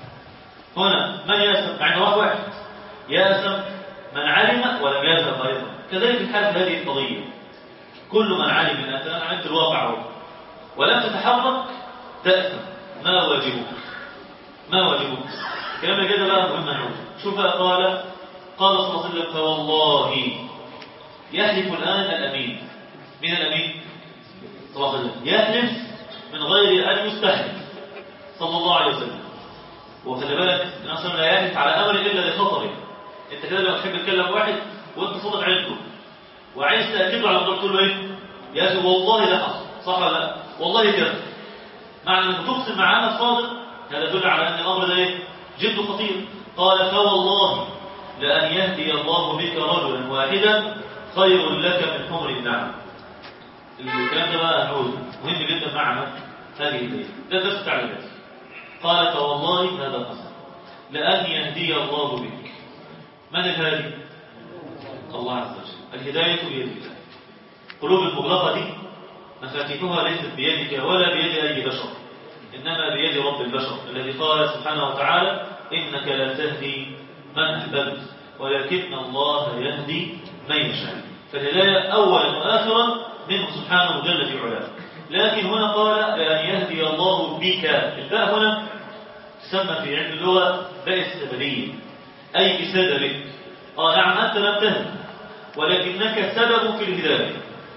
هنا من يأسم مع انه راح واحد يأسم من علم ولم يذهب ايضا كذلك الحال في هذه القضيه كل من علم من انا علمت الواقع هو ولم تتحرك تأثم ما واجبك ما واجبك كلام كده بقى مهم نعود شوف بقى قال قال صلى الله عليه وسلم فوالله يحلف الآن الأمين من الأمين صلى الله عليه وسلم يحلف من غير أن يستحلف صلى الله عليه وسلم وخلي بالك النبي لا يحلف على أمر إلا لخطره أنت كده لو تحب تكلم واحد وأنت صوتك عنده وعايز تأكده على الموضوع تقول له إيه؟ يا أخي والله ده حصل صح ولا لا؟ والله كده معنى أنك تقسم معانا الصادق هذا يدل على أن الأمر ده إيه؟ جد خطير قال فوالله لأن يهدي الله بك رجلا واحدا خير لك من حمر النعم الكلام ده بقى نقول مهم جدا معنى هذه الآية ده درس تعليمات قال فوالله هذا قسم لأن يهدي الله بك من الهادي؟ الله عز وجل الهداية بيد الله قلوب المغلقة دي مفاتيحها ليست بيدك ولا بيد أي بشر إنما بيد رب البشر الذي قال سبحانه وتعالى إنك لا تهدي من أحببت ولكن الله يهدي من يشاء فالهداية أولا وآخرا منه سبحانه جل في علاه لكن هنا قال لأن يهدي الله بك الباء هنا تسمى في علم اللغة باء السببية أي بسببك آه نعم أنت لم تهدي ولكنك سبب في الهداية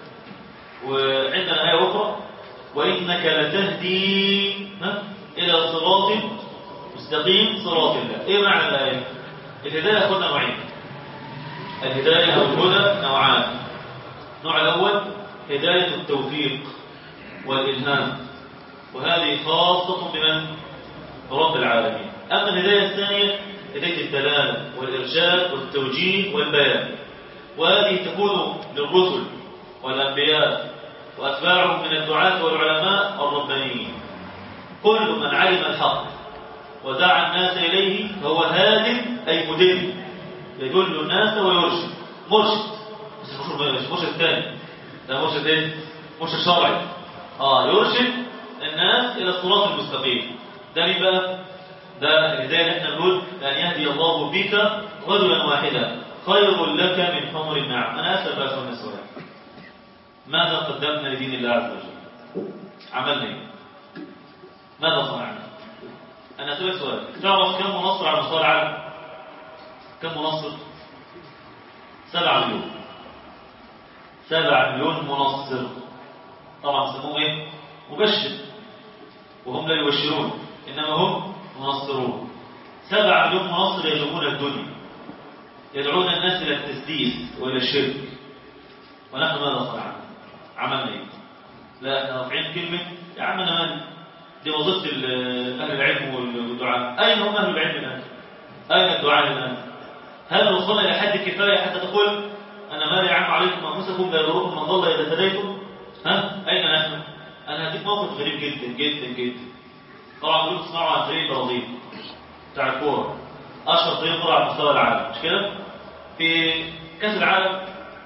وعندنا آية أخرى وإنك لتهدي إلى صراط مستقيم صراط الله إيه معنى الآية؟ الهداية قلنا نوعين الهداية أو الهدى نوعان النوع الأول هداية التوفيق والإلهام وهذه خاصة بمن؟ رب العالمين أما الهداية الثانية هداية الدلالة والإرشاد والتوجيه والبيان وهذه تكون للرسل والأنبياء وأتباعهم من الدعاة والعلماء الربانيين كل من علم الحق ودعا الناس إليه فهو هاد أي مدل يدل الناس ويرشد مرشد بس مش مرشد تاني ده مرشد ايه؟ مرشد شرعي اه يرشد الناس إلى الصراط المستقيم ده مين بقى؟ ده الهداية اللي احنا بنقول أن يهدي الله بك رجلا واحدا خير لك من حمر النعم أنا أسأل بقى سؤال السؤال ماذا قدمنا لدين الله عز وجل عملنا ايه ماذا صنعنا أنا أسألك سؤال تعرف كم منصر على مستوى العالم كم منصر سبعة مليون سبعة مليون منصر طبعا سموه ايه مبشر وهم لا يبشرون إنما هم منصرون سبعة مليون منصر يجمون الدنيا يدعون الناس إلى التسديس وإلى الشرك ونحن ماذا صنعنا عملنا ايه لا احنا رافعين كلمة يا عم انا مالي دي وظيفة أهل العلم والدعاء أين هم أهل العلم الآن أين الدعاء الآن هل وصلنا إلى حد كفاية حتى تقول أنا مالي يا عم عليكم أنفسكم لا يضركم من ضل إذا هديتم ها أين نحن أنا هديك موقف غريب جدا جدا جدا طبعا بيقولوا تسمعوا عن فريق برازيل بتاع الكورة أشهر فريق كورة على مستوى العالم مش كده في كأس العالم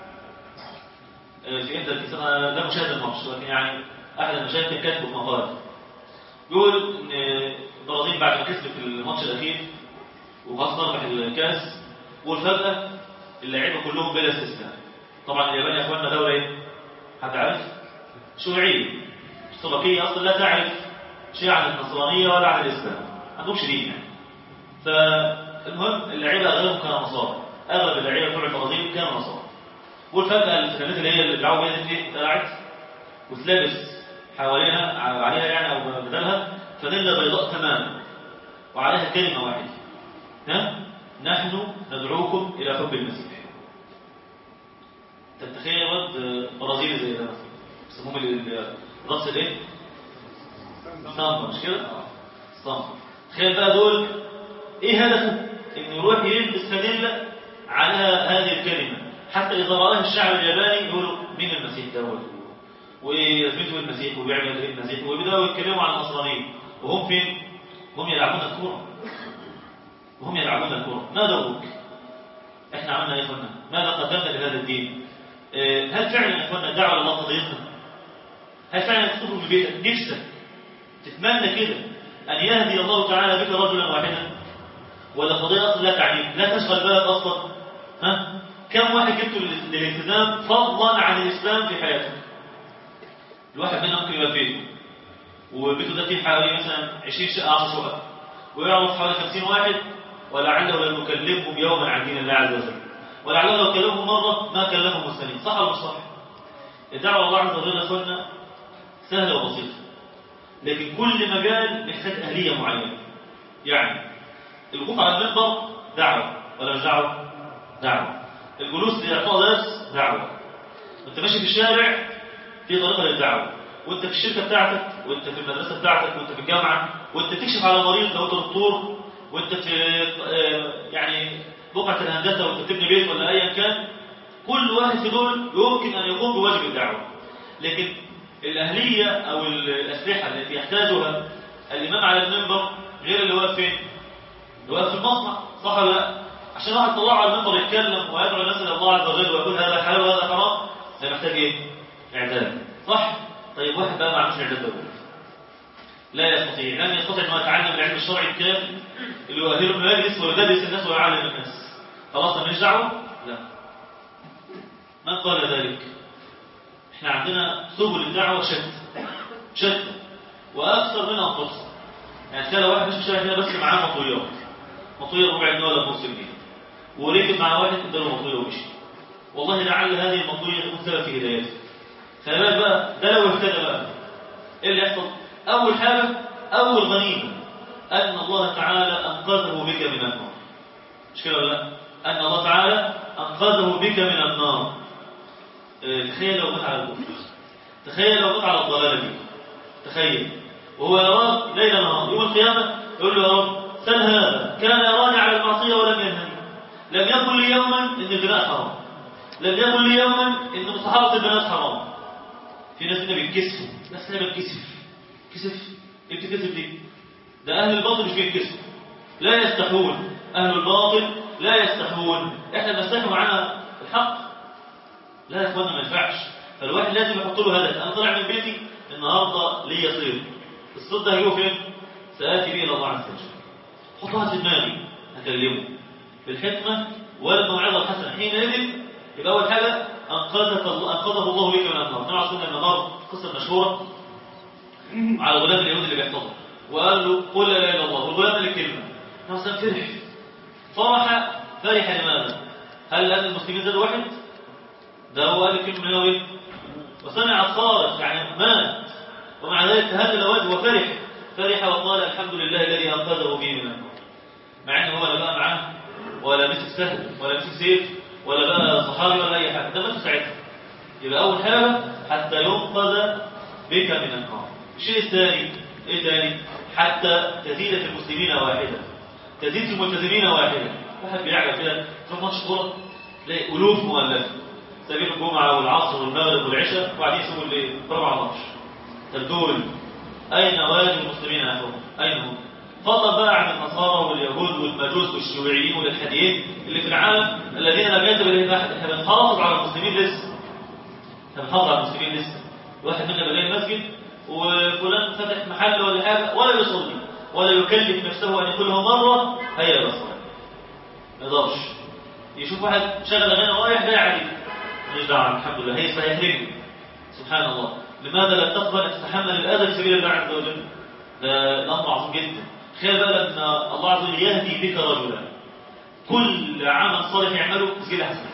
في إحدى الكسانة لا مشاهد الماتش لكن يعني أحد المشاهد كان كاتبه في مقال بيقول إن البرازيل بعد ما كسبت الماتش الأخير وخلاص تربح الكاس والفجأة اللعيبة كلهم بلا استثناء طبعا اليابان يا اخواننا دولة ايه؟ حد عارف؟ شيوعية اشتراكية أصلا لا تعرف شيء عن النصرانية ولا عن الإسلام عندهمش دين يعني فالمهم اللعيبة أغلبهم كانوا نصارى أغلب اللعيبة بتوع البرازيل كانوا نصارى والفجأة الفنانات اللي هي اللي بيلعبوا بيها دي طلعت وتلبس حواليها عليها يعني أو بدلها فانيلا بيضاء تماما وعليها كلمة واحدة ها؟ نحن ندعوكم إلى حب المسيح تتخيل واد برازيلي زي ده مثلا يسموهم الرقص الايه؟ سامبا مش كده؟ سامبا تخيل بقى دول ايه هدفه؟ انه يروح يلبس فانيلا على هذه الكلمة حتى إذا رآه الشعب الياباني يقولوا مين المسيح دوت ويثبتوا المسيح وبيعمل ايه المسيح ويبدأوا يتكلموا عن النصرانيين وهم فين؟ هم يلعبون الكورة وهم يلعبون الكورة ما دورك؟ احنا عملنا ايه اخوانا؟ ماذا قدمنا لهذا الدين؟ اه هل فعلا يا اخوانا دعوة الله قضيتنا؟ هل فعلا تخرج من بيتك نفسك تتمنى كده أن يهدي الله تعالى بك رجلا واحدا ولا قضية أصلا لا تعنيك لا تشغل بالك أصلا ها؟ كم واحد جبته للالتزام فضلا عن الإسلام في حياتك الواحد منا ممكن يبقى بيته وبيته ده فيه حوالي مثلا 20 شقة 10 شقق ويعرف حوالي 50 واحد ولعله لم يكلمهم يوما عن دين الله عز وجل ولعله لو كلمهم مرة ما كلمهم مسلمين صح ولا مش صح؟ الدعوة الله عز وجل اخوانا سهلة وبسيطة لكن كل مجال محتاج أهلية معينة يعني الوقوف على المنبر دعوة ولا مش دعوة؟ دعوة الجلوس لإعطاء درس دعوة وانت ماشي في الشارع في طريقة للدعوة وانت في الشركة بتاعتك وانت في المدرسة بتاعتك وانت في الجامعة وانت تكشف على مريض لو انت دكتور وانت في يعني بقعة الهندسة وانت بتبني بيت ولا ايا كان كل واحد في دول يمكن ان يقوم بواجب الدعوة لكن الأهلية أو الأسلحة التي يحتاجها الإمام على المنبر غير اللي واقف فين؟ اللي واقف في المصنع صح ولا لا؟ عشان واحد طلعه على المنبر يتكلم ويدعو الناس إلى الله عز وجل ويقول هذا حلال وهذا حرام ده محتاج إيه؟ إعداد صح؟ طيب واحد بقى ما عندوش إعداد دولي لا يستطيع لم يستطيع أنه يتعلم العلم الشرعي الكامل اللي يؤهله إنه يجلس ويدرس الناس ويعلم الناس خلاص ماليش دعوة؟ لا من قال ذلك؟ احنا عندنا سبل الدعوة شتى شتى وأكثر منها فرصة يعني تلاقي واحد مش شايف هنا بس معاه مطويات مطوية ربع جنيه ولا بنص جنيه وركب مع واحد اداله مطوية ومشي والله لعل هذه المطوية تكون سبب في هدايته خلي بالك بقى ده لو اهتدى بقى ايه اللي يحصل؟ أول حاجة أول غنيمة أن الله تعالى أنقذه بك من النار مش كده ولا لا؟ أن الله تعالى أنقذه بك من النار تخيل لو مات على الكفر تخيل لو مات على الضلالة دي تخيل وهو يراك ليل نهار يوم القيامة يقول له يا رب سل هذا كان يراني على المعصية ولم ينهني لم يقل لي يوما ان البناء حرام لم يقل لي يوما ان مصاحبة البنات حرام في ناس هنا بيتكسفوا ناس هنا بتكسف كسف ايه بتتكسف ليه ده اهل الباطل مش بيتكسفوا لا يستحون اهل الباطل لا يستحون احنا بنستحي معانا الحق لا يا اخوانا ما ينفعش فالواحد لازم يحط له هدف انا طالع من بيتي النهارده ليا صيد الصيد ده هيجوا فين ساتي به الى الله عز وجل حطها في دماغي هكلمه بالحكمه والموعظه الحسنه حينئذ يبقى اول حاجه انقذك الله انقذه الله بك من النار النبي عليه الصلاه والسلام قصه مشهوره على غلام اليهود اللي بيحتضر وقال له قل لا اله الا الله والغلام قال الكلمه النبي فرح فرح فرح لماذا؟ هل لان المسلمين زادوا واحد؟ ده هو قال الكلمه هنا ايه؟ وسمع الصارخ يعني مات ومع ذلك تهلل وجهه وفرح فرح وقال الحمد لله الذي انقذه بي من النار مع ان هو لا بقى معاه ولا مسك سهل ولا مسك سيف ولا بقى صحابي ولا اي حاجه ده مات ساعتها يبقى اول حاجه حتى ينقذ بك من النار الشيء الثاني ايه ثاني حتى تزيد في المسلمين واحده تزيد في الملتزمين واحده واحد بيلعب كده تروح ماتش كوره تلاقي الوف مؤلفه سبيل الجمعه والعصر والمغرب والعشاء وبعدين يسيبوا الليل ربع ماتش طب دول اين واجب المسلمين يا اخوان اين هم فضل بقى عن النصارى واليهود والمجوس والشيوعيين والالحاديين اللي في العالم الذين لم يكتب اليهم احد احنا بنحافظ على المسلمين لسه احنا بنحافظ على المسلمين لسه واحد منا بيلاقي مسجد وفلان فتح محل ولا حاجه ولا يصلي ولا يكلف نفسه ان يقول له مره هيا بس ما يقدرش يشوف واحد شغل اغاني رايح جاي عليه ماليش دعوه الحمد لله هي سيحرجني سبحان الله لماذا لا تقبل ان تتحمل الاذى في سبيل الله عز وجل ده الامر عظيم جدا تخيل بقى لما الله عز وجل يهدي بك رجلا كل عمل صالح يعمله سجل حسنات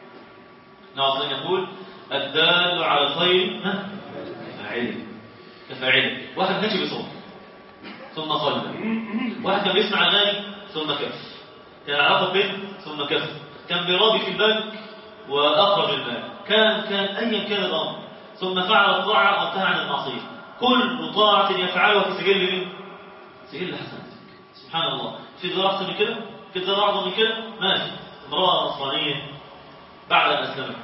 نعم يقول الدال على الخير ها فاعله كفاعله واحد ما كانش بيصوم ثم صلى واحد كان بيسمع اغاني ثم كف كان علاقه بين ثم كف كان بيرابي في البنك واخرج المال كان كان ايا كان الامر ثم فعل الطاعه وانتهى عن المعصيه كل طاعه يفعلها في سجل مين؟ سجل حسناتك سبحان الله في ذراع احسن من كده؟ في ذراع اعظم من كده؟ ماشي امراه نصرانيه بعد ان اسلمت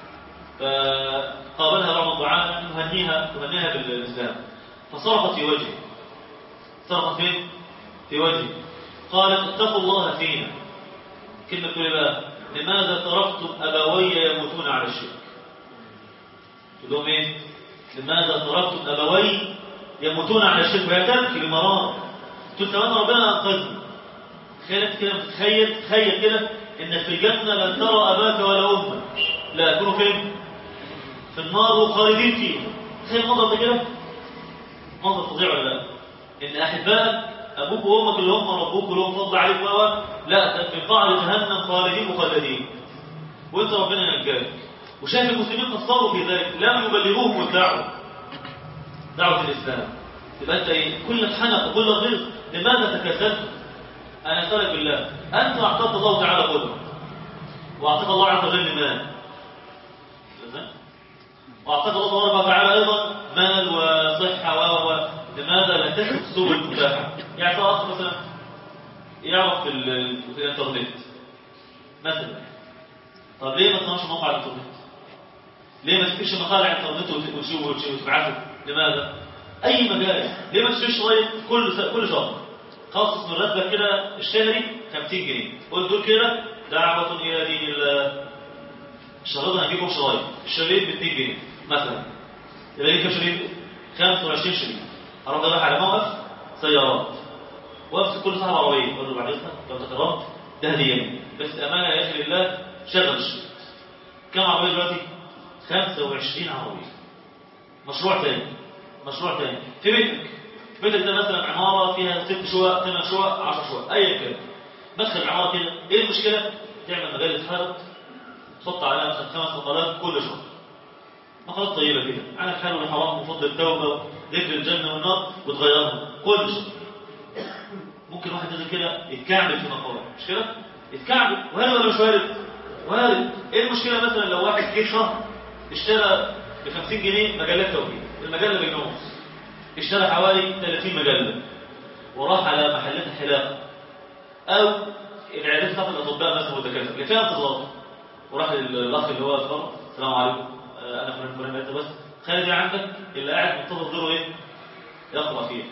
فقابلها بعض الدعاء تهنيها تهنيها بالاسلام فصرخت في وجهه صرخت فين؟ في وجهه قالت اتقوا الله فينا كلمه تقول بقى لماذا تركتم ابوي يموتون على الشرك تقول لهم ايه لماذا تركتم ابوي يموتون على الشرك وهي تبكي بمرار تقول تمام ربنا انقذني تخيل كده تخيل تخيل كده ان في الجنه لن ترى اباك ولا امك لا يكونوا فين في النار وخالدين فيها تخيل المنظر ده كده منظر فظيع ولا لا ان احبائك ابوك وامك اللي هم ربوك ولهم فضل عليك و لا في قاع جهنم خالدين مخلدين وانت ربنا نجاك وشايف المسلمين قصروا في ذلك لم يبلغوهم الدعوه دعوه الاسلام يبقى انت ايه كل حنق وكل غيظ لماذا تكسلت انا اسالك بالله انت اعطاك الله تعالى قدره واعطاك الله عز وجل مال واعطاك الله تبارك وتعالى ايضا مال وصحه و لماذا لا تسلك السبل المتاحه يعني اخ مثلا يعرف في الانترنت مثلا طب ليه ما تصنعش موقع على الانترنت ليه ما تكتبش مقال على الانترنت وتشوفه وتبعته لماذا اي مجال ليه ما تشتريش شويه كل س... كل شهر خصص من راتبك كده الشهري 50 جنيه قول دول كده دعوه الى دين الله الشهر ده هنجيبهم شرايط الشريط ب 2 جنيه مثلا يبقى ليه كام شريط 25 شريط اروح رايح على موقف سيارات وامسك كل صاحب عربيه اقول له بعد اذنك لو تكرمت ده هديه بس امانه يا اخي لله شغل الشريط كم عربيه دلوقتي 25 عربيه مشروع تاني مشروع تاني في بيتك بيتك ده مثلا عماره فيها ست شقق ثمان شقق 10 شقق ايا كان مدخل العماره كده ايه المشكله تعمل مجله حرب تحط عليها مثلا خمس مقالات كل شهر مقالات طيبه كده عن الحلال والحرام وفضل التوبه ذكر الجنه والنار وتغيرها كل شهر ممكن واحد ينزل كده يتكعبل في مقاله مش كده يتكعبل وارد ولا مش وارد وارد ايه المشكله مثلا لو واحد جه شهر اشترى ب 50 جنيه مجلات توحيد المجله بجنيه ونص اشترى حوالي 30 مجله وراح على محلات الحلاقه او العيادات بتاعت الاطباء مثلا والدكاتره اللي فيها انتظار وراح للاخ اللي هو اصغر السلام عليكم انا فلان فلان انت بس خالد عندك اللي قاعد منتظر دوره ايه يقرا فيه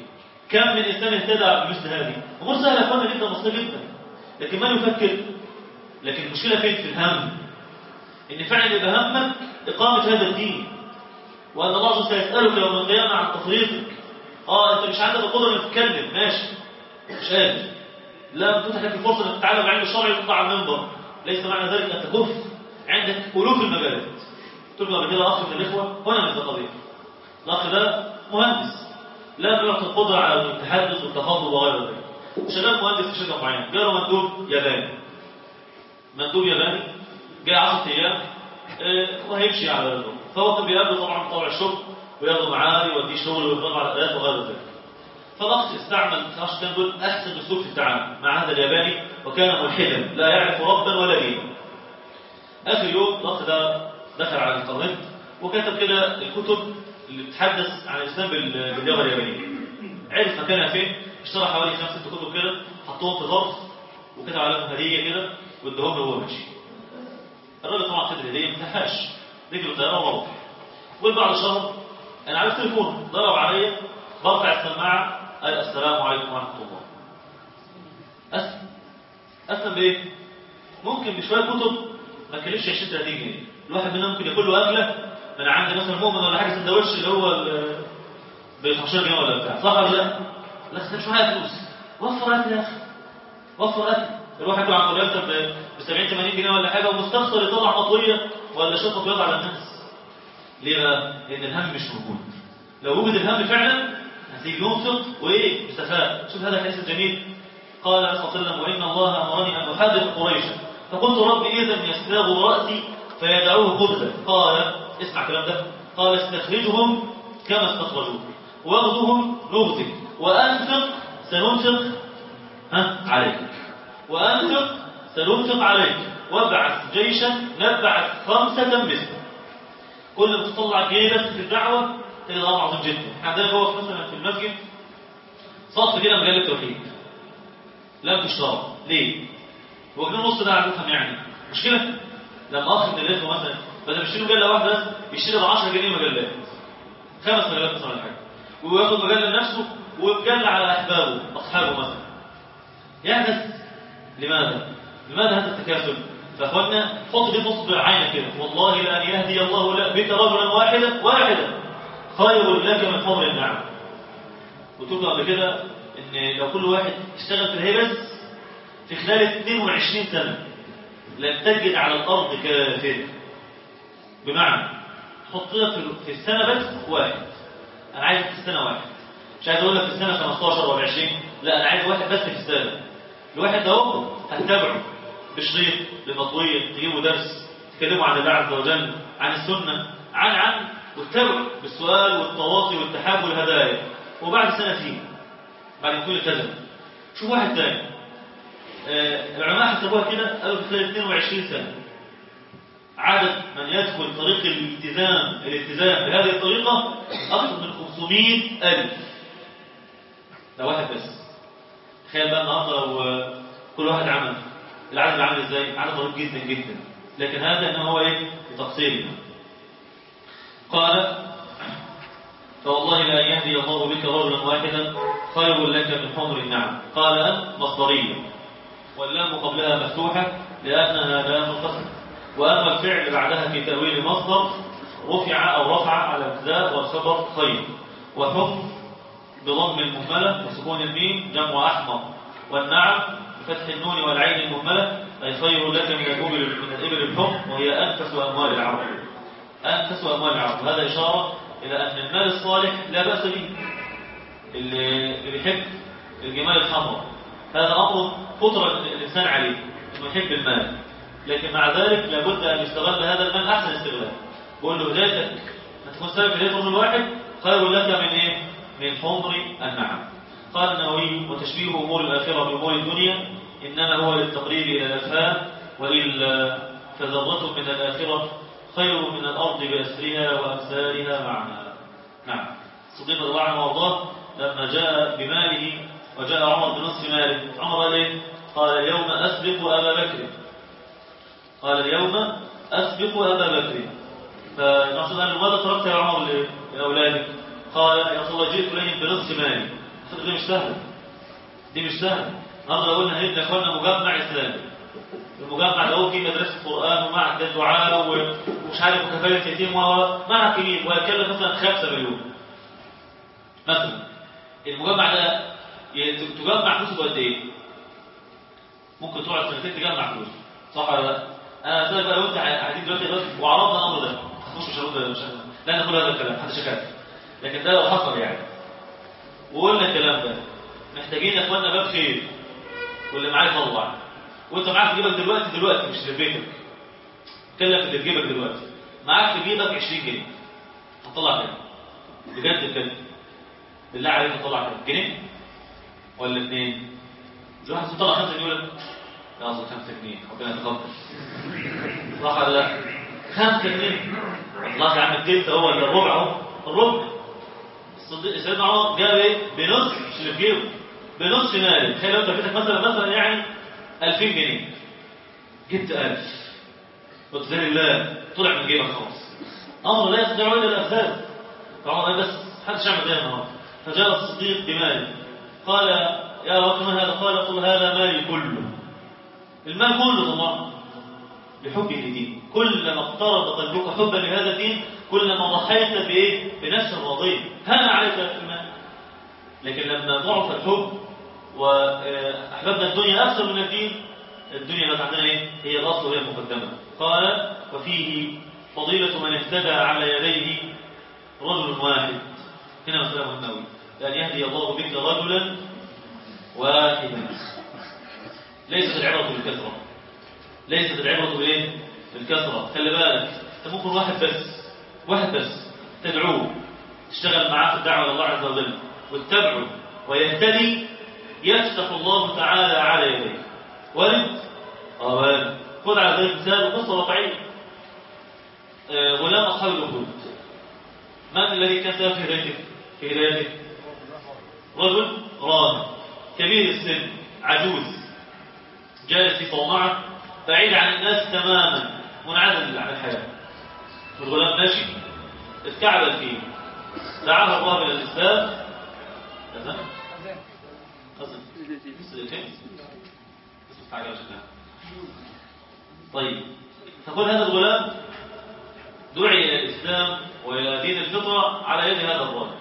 كم من إنسان اهتدى بمثل هذه أمور سهلة أخوانا جدا بسيطة جدا لكن من يفكر لكن المشكلة فين في الهم إن فعلا يبقى همك إقامة هذا الدين وأن الله سيسألك يوم القيامة عن تفريطك آه أنت مش عندك القدرة إنك تتكلم ماشي مش قادر لا تتح لك الفرصة إنك تتعلم بعلم الشرعي وتطلع على المنبر ليس معنى ذلك أن تكف عندك ألوف المجالات قلت له قبل كده أخ من الإخوة هنا من القضية الأخ ده مهندس لا يعطي القدرة على التحدث والتفاضل وغير ذلك شغال مهندس في شركة معينة جاله مندوب ياباني مندوب ياباني جاي 10 أيام آه، وهيمشي على اللغة فهو كان بيقابله طبعا طبع الشغل وياخده معاه يوديه شغل ويخرج على الآلات وغير ذلك فالأخ استعمل 12 كان دول أحسن أسلوب في التعامل مع هذا الياباني وكان ملحدا لا يعرف ربا ولا دينا آخر يوم الأخ ده دخل على الإنترنت وكتب كده الكتب اللي بتتحدث عن الإسلام بال- باللغة اليابانية عرف مكانها فين اشترى حوالي خمس ست كتب كده حطهم في ظرف وكتب عليهم هدية كده واداهم له وهو ماشي الراجل طبعا خد الهدية ما فتحهاش رجله طيارة وروح وبعد شهر انا عرفت تليفون ضرب عليا برفع السماعة قال السلام عليكم ورحمة الله أسلم أسلم بإيه؟ ممكن بشوية كتب ما تكلفش 20 30 جنيه الواحد منهم ممكن ياكل له أكلة أنا عندي مثلا مؤمن ولا حاجة سندوتش اللي هو ب 15 جنيه ولا بتاع صح ولا لا؟ لا مش معايا فلوس وفر أكل يا أخي وفر أكل الواحد يقع عن مرتب ب 70 80 جنيه ولا حاجة ومستخسر يطلع مطوية ولا شطة بيض على الناس ليه بقى؟ لأن الهم مش موجود لو وجد الهم فعلا هتيجي ينفق وإيه؟ بسخاء شوف هذا الحديث الجميل قال صلى الله عليه وسلم وإن الله أمرني أن أحدث قريشا فقلت رب إذا يستاغ رأسي فيدعوه قدلا قال اسمع الكلام ده قال استخرجهم كما استخرجوك واغدهم نغدك وأنفق سننفق ها عليك وأنفق سننفق عليك وابعث جيشا نبعث خمسة مثله كل ما تطلع جيبك في الدعوة تجد أمر عظيم جدا احنا عندنا جوه مثلا في المسجد صف كده مجال التوحيد لم تشترى ليه؟ هو جنيه ونص ده عددهم يعني مشكلة لما أخذ من الإخوة مثلا بدل ما يشتري مجلة واحدة بس يشتري ب 10 جنيه مجلات خمس مجلات مثلا ولا حاجة وياخد مجلة لنفسه ويتجلى على أحبابه أصحابه مثلا يحدث لماذا؟ لماذا هذا التكاسل؟ فأخوانا حط دي نصب عينك كده والله لأن يهدي الله لك بك رجلا واحدا واحدا خير لك من حمر النعم قلت قبل كده ان لو كل واحد اشتغل في الهي بس في خلال 22 سنة لن تجد على الأرض كافر بمعنى حط لك في- في السنة بس واحد أنا عايز في السنة واحد مش عايز أقول لك في السنة 15 ولا 20 لا أنا عايز واحد بس في السنة الواحد ده هو هتتابعه بشريط بمطوية تجيبه درس تكلموا عن الله عز وجل عن السنة عن عن وتتابعوا بالسؤال والتواصي والتحاب والهدايا وبعد سنتين بعد كل كذا شوف واحد تاني آه، العلماء حسبوها كده قالوا في خلال 22 سنة عدد من يدخل طريق الالتزام الالتزام بهذه الطريقة أكثر من 500 ألف ده واحد بس تخيل بقى النهارده لو كل واحد عمل العدد عامل ازاي؟ عدد ضئيل جدا جدا لكن هذا ان هو ايه؟ بتقصير قال فوالله لا يهدي الله بك رجلا واحدا خير لك من حمر النعم قال أن مصدرية واللام قبلها مفتوحة لأنها لام القسم وأما الفعل بعدها في تأويل مصدر رفع أو رفع على ابتداء والخبر خير وحكم بضم المهملة وسكون الميم جمع أحمر والنعم بفتح النون والعين المهملة أي خير لك من الإبل من الإبل الحكم وهي أنفس أموال العرب أنفس أموال العرب هذا إشارة إلى أن المال الصالح لا بأس به اللي اللي بيحب الجمال الحمراء هذا أمر فطرة الإنسان عليه إنه يحب المال لكن مع ذلك لابد أن يستغل هذا المال أحسن استغلال بقول له هدايتك أن تكون سبب في هداية رجل واحد خير لك من إيه؟ من حمر النعم قال النووي وتشبيه أمور الآخرة بأمور الدنيا إنما هو للتقريب إلى الأفهام وإلا فذرة من الآخرة خير من الأرض بأسرها وأمثالها معنا نعم صديق رضي الله عنه وارضاه لما جاء بماله وجاء عمر بنصف ماله عمر قال ايه؟ قال اليوم أسبق أبا بكر قال اليوم أسبق أبا بكر فنقصد أن ماذا تركت يا عمر لأولادك قال يا رسول الله جئت إليهم بنصف مالي دي مش سهلة دي مش سهلة النهارده قلنا هنبدا يا اخوانا مجمع اسلامي المجمع ده هو فيه مدرسه قران ومعهد دعاء ومش عارف وكفاله يتيم ومعهد كبير وهيتكلف مثلا 5 مليون مثلا المجمع ده ي- تجمع فلوسه بقد ايه؟ ممكن تقعد سنتين تجمع فلوس صح ولا لا؟ انا اسالك بقى لو انت قاعدين دلوقتي دلوقتي وعرضنا الامر ده مش مش هرد مش لا نقول هذا الكلام محدش شكاك لكن ده لو حصل يعني وقلنا الكلام ده محتاجين يا اخوانا باب خير واللي معاه يطلع وانت معاك في جيبك دلوقتي دلوقتي مش في بيتك اتكلم في اللي في جيبك دلوقتي معاك في جيبك 20 جنيه هتطلع كام؟ بجد بجد بالله عليك هتطلع كام؟ جنيه ولا اثنين؟ الواحد يطلع 5 جنيه يقول لك يا اصل 5 جنيه ربنا يتقبل صح ولا لا؟ 5 جنيه الله يا عم التلت هو ولا الربع اهو الربع الصديق سيدنا عمر جاب ايه؟ بنص مش اللي في جيبه بنص مالك تخيل لو انت بيتك مثلا مثلا يعني 2000 جنيه جبت 1000 قلت زي الله طلع من جيبك خلاص امر لا يستطيع الا الافذاذ فعمر قال بس محدش يعمل زي النهارده فجاء الصديق بمال قال يا رب ما هذا قال قل هذا مالي كله المال كله طبعا لحبه للدين كلما اقترب قلبك حبا لهذا الدين كلما ضحيت بايه بنفس راضيه هان عليك المال لكن لما ضعف الحب واحببنا الدنيا اكثر من الدين الدنيا ما عندنا ايه هي الاصل وهي المقدمه قال وفيه فضيله من اهتدى على يديه رجل واحد هنا مساله مهمه قوي لان يهدي الله بك رجلا واحدا ليست العبره بالكثره ليست العبره بايه بالكثره خلي بالك انت ممكن واحد بس واحد بس تدعوه تشتغل معاه في الدعوه الى الله عز وجل واتبعه ويهتدي يفتح الله تعالى على يديه ولد اه ولد خذ على ذلك مثال قصه واقعيه آه، غلام اصحاب الاخدود من الذي كان سبب في هدايته في هدايته رجل راهب كبير السن عجوز جالس في صومعه بعيد عن الناس تماما منعزل عن الحياه والغلام ماشي اتكعبل فيه دعاه الله الى الاسلام كذا قصد سنتين بس حاجه شكلها طيب فقل هذا الغلام دعي الى الاسلام والى دين الفطره على يد هذا الرجل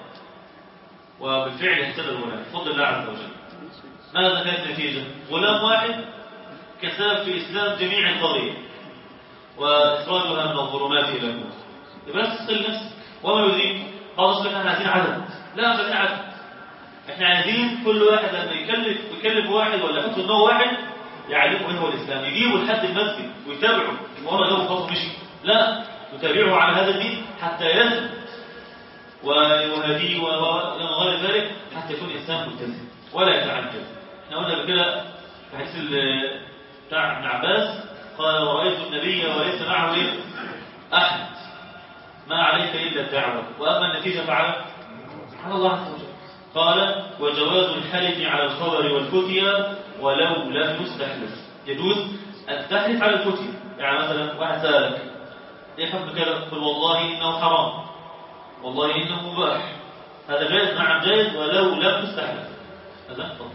وبالفعل اهتدى الغلام بفضل الله عز وجل ماذا كانت النتيجه؟ غلام واحد كسب في اسلام جميع القضيه واخراجها من الظلمات الى النور يبقى لا تستقل نفسك وما يدريك خلاص احنا عايزين عدد لا مش عايزين عدد احنا عايزين كل واحد لما يكلف يكلف واحد ولا يحط دماغه واحد يعلمه ايه هو الاسلام يجيبه لحد المسجد ويتابعه المره ده خلاص مشي لا نتابعه على هذا الدين حتى يثبت ويهديه وما غير ذلك حتى يكون انسان ملتزم ولا يتعجل احنا قلنا قبل كده في حديث ال- بتاع ابن عباس قال ورايت النبي وليس معه ايه احد ما عليك الا الدعوه واما النتيجه فعلى على الله عز وجل قال وجواز الحلف على الخبر والفتيا ولو لم يستحلف يجوز ان تحلف على الفتيا يعني مثلا واحد سالك ايه حكم كذا قل والله انه حرام والله انه مباح هذا جائز نعم جائز ولو لم تستحلف هذا تفضل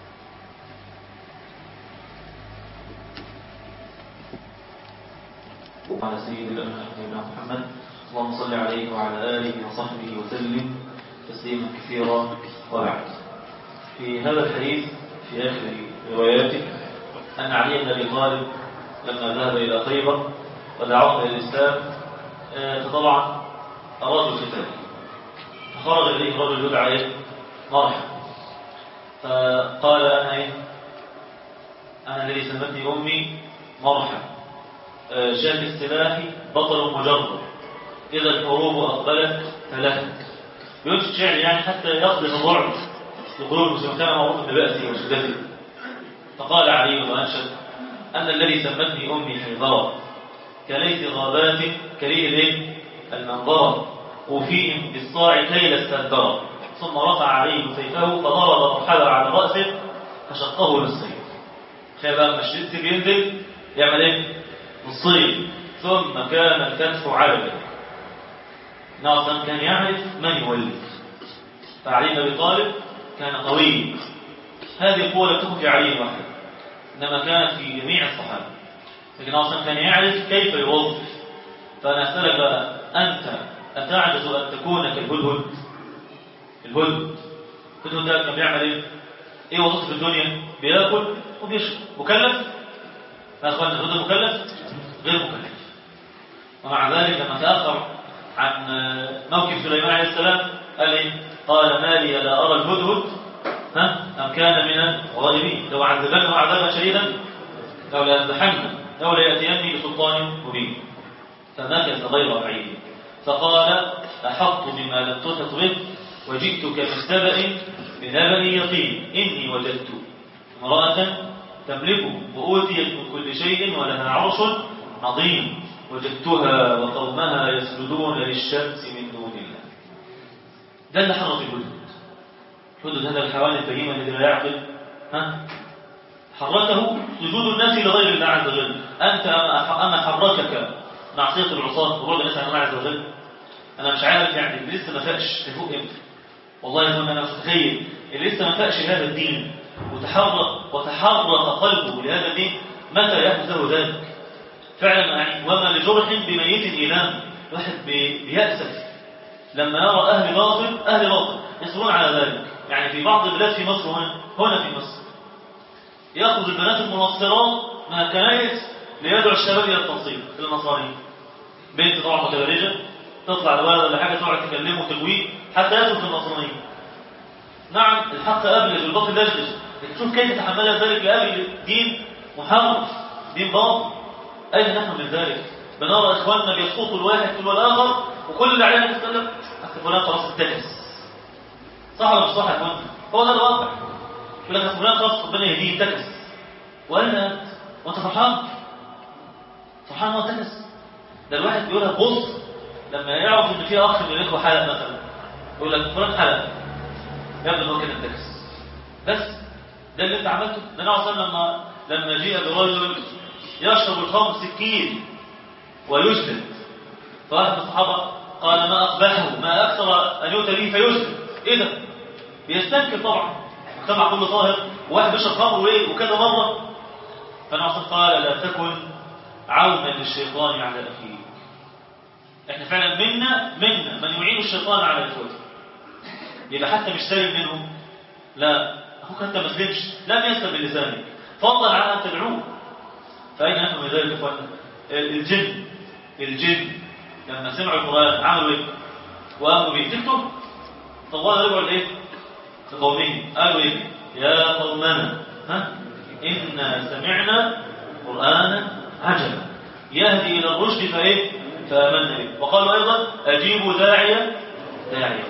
على سيد الأمين سيدنا محمد اللهم صل عليه وعلى آله وصحبه وسلم تسليما كثيرا وبعد في هذا الحديث في آخر رواياته أن علي بن أبي طالب لما ذهب إلى خيبر ودعاهم إلى الإسلام آه، فطبعا أرادوا القتال فخرج إليه رجل يدعى إيه؟ مرحب فقال أنا إيه؟ أنا الذي سمتني أمي مرحب آه، شاك السلاح بطل مجرد إذا الحروب أقبلت فلهت ينشد شعر يعني حتى يقذف الرعب في قلوب المسلمين كان معروف ببأسه وشدته فقال علي وأنشد أن الذي سمتني أمي حيضرة كليث غابات كليه الايه؟ المنظرة وفيهم بالصاع كيل السندرة ثم رفع عليه سيفه فضرب مرحبا على رأسه فشقه نصين تخيل بقى لما الشد بينزل يعمل ايه؟ نصين ثم كان الكتف على ناصر كان يعرف من يولد فعلي بن ابي طالب كان قوي هذه القوة لم تكن في علي وحده إنما كانت في جميع الصحابة لكن أصلا كان يعرف كيف يوظف فأنا أسألك بقى أنت أتعجز أن تكون كالهدهد الهدهد الهدهد ده كان بيعمل إيه؟ إيه وظيفته في الدنيا؟ بياكل وبيشرب مكلف؟ يا أخوانا الهدهد مكلف؟ غير مكلف ومع ذلك لما تأخر عن موكب سليمان عليه السلام قال إيه؟ قال ما لي لا أرى الهدهد ها أم كان من الغائبين لو عذبنه عذابا شديدا لو لأذبحنه لو ليأتيني بسلطان مبين فمكث غير بعيد فقال أحط بما لم تحط به وجئتك من سبأ بنبأ يقين إني وجدت امرأة تملك وأوتيت من كل شيء ولها عرش عظيم وجدتها وقومها يسجدون للشمس من دون الله ده اللي حرك الهدهد الهدهد هذا الحيوان البهيم الذي لا يعقل ها حركه سجود الناس لغير الله عز وجل أنت أما حركك معصية العصاة وبعد الناس عن الله عز وجل أنا مش عارف يعني اللي لسه ما فاقش تفوق امتى والله يا أنا متخيل اللي لسه ما فاقش هذا الدين وتحرك وتحرك قلبه لهذا الدين متى يحدث له ذلك فعلا يعني وما لجرح بميت إيلام واحد بيأسف لما يرى أهل باطل أهل باطل يصبرون على ذلك يعني في بعض البلاد في مصر هنا هنا في مصر يأخذ البنات المنصرات من الكنائس ليدعو الشباب إلى التنصيب النصاري بنت طبعا متبرجة تطلع لولد ولا حاجة تقعد تكلمه تجويد حتى يدخل في النصرانية نعم الحق أبلغ الباطل يجلس تشوف كيف تحملها ذلك لأجل دين محرف دين باطل أين نحن من ذلك بنرى إخواننا بيسقطوا الواحد تلو الآخر وكل اللي علينا نتكلم أخي فلان خلاص اتكس صح ولا مش صح يا إخواننا هو ده الواقع يقول لك فلان خلاص ربنا يهديه اتكس وأين أنت وأنت فرحان فرحان هو اتكس ده الواحد بيقولها بص لما يعرف ان في اخ من الاخوه حلق مثلا يقول لك فلان حلق يبدو ان هو كده اتكس بس ده اللي انت عملته ده انا اصلا لما لما جاء برجل يشرب الخمر سكين ويجلد فواحد من الصحابه قال ما اقبحه ما اكثر ان يؤتى به فيجلد ايه ده بيستنكر طبعا المجتمع كله طاهر وواحد بيشرب خمر وايه وكذا مره فانا اصلا قال لا تكن عونا للشيطان على اخيك احنا فعلا منا منا من يعين الشيطان على اخوته يبقى حتى مش سالم منهم لا اخوك انت ما سلمش لم يسلم بلسانك فضلا على ان تدعوه فاين نحن من ذلك اخواننا الجن الجن لما سمعوا القران عملوا ايه وامروا به تكتب طوال رجعوا لايه لقومهم قالوا ايه يا قومنا ها انا سمعنا قرانا عجبا يهدي الى الرشد فايه فامنا به وقالوا ايضا اجيبوا داعيا داعيا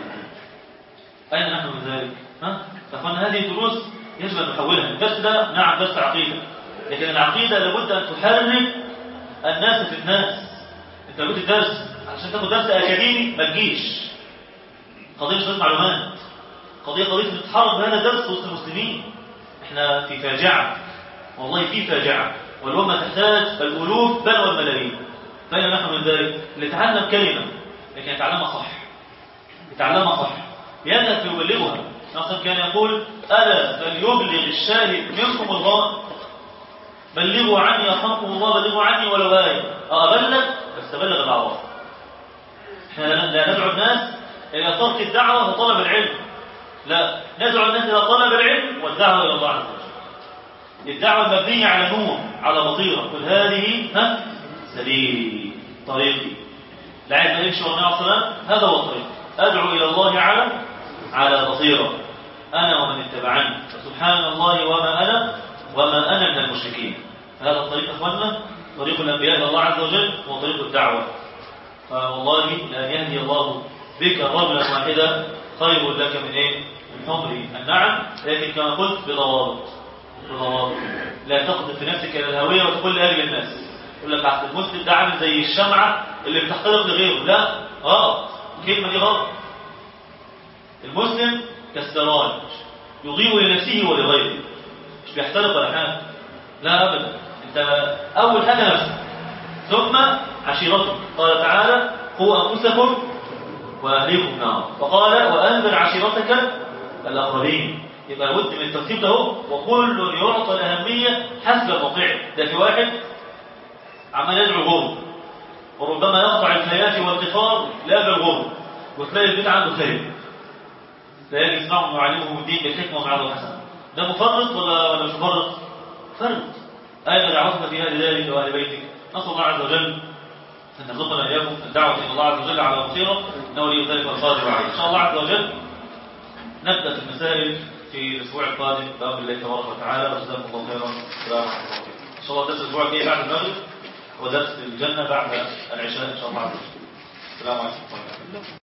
اين نحن من ذلك ها فاخوان هذه دروس يجب ان نحولها الدرس ده نعم درس عقيده لكن العقيده لابد ان تحرك الناس في الناس انت لو جبت درس عشان تاخد درس اكاديمي ما تجيش قضيه مش معلومات قضيه قضيه تتحرك بهذا الدرس وسط المسلمين احنا في فاجعه والله في فاجعه والأمة تحتاج الألوف بل والملايين فأين نحن من ذلك؟ لتعلم كلمة لكن يتعلمها صح يتعلمها صح لأنك يبلغها نصر كان يقول ألا فليبلغ الشاهد منكم الغائب بلغوا عني يرحمكم الله بلغوا عني ولو آية أبلغ بس بلغ الأعراف احنا لا ندعو الناس إلى ترك الدعوة وطلب العلم لا ندعو الناس إلى طلب العلم والدعوة إلى الله عز وجل الدعوة المبنية على نور على بصيرة قل هذه ها سبيلي طريقي لا عايز ما يمشي والنبي عليه الصلاة هذا هو الطريق أدعو إلى الله على على بصيرة أنا ومن اتبعني سبحان الله وما أنا وما أنا من المشركين هذا الطريق أخواننا طريق الأنبياء إلى الله عز وجل هو طريق الدعوة فوالله لأن يهدي الله بك رجلا واحدا خير لك من إيه؟ من حمر النعم لكن كما قلت بضوابط بضوابط لا تقذف في نفسك إلى الهوية وتقول لأهل الناس يقول لك عبد المسلم ده عامل زي الشمعة اللي بتحترق لغيره لا غلط الكلمة دي غلط المسلم كالسراج يضيء لنفسه ولغيره مش بيحترق ولا حاجة لا أبدا أنت أول حاجة نفسك ثم عشيرتك قال تعالى قوا أنفسكم وأهليكم نارا وقال وأنذر عشيرتك الأقربين يبقى لابد من الترتيب ده هو وكل يعطى الأهمية حسب موقعه ده في واحد عمال يدعو الغرب وربما يقطع الحياة والقطار لا بالغرب وتلاقي البيت عنده خير تلاقي يسمعهم ويعلمهم الدين بالحكمة ومعاذ الحسنة ده مفرط ولا ولا مش مفرط؟ فرط أيضا يعرفنا في أهل ذلك وأهل بيتك نسأل الله عز وجل أن يرزقنا إياكم الدعوة إلى الله عز وجل على بصيرة إنه ولي ذلك القادر عليه إن شاء الله عز وجل نبدأ في المسائل في الأسبوع القادم بأمر الله تبارك وتعالى وجزاكم الله خيرا السلام عليكم إن شاء الله درس الأسبوع الجاي بعد المغرب ودرس الجنة بعد العشاء إن شاء الله عز وجل السلام عليكم ورحمة الله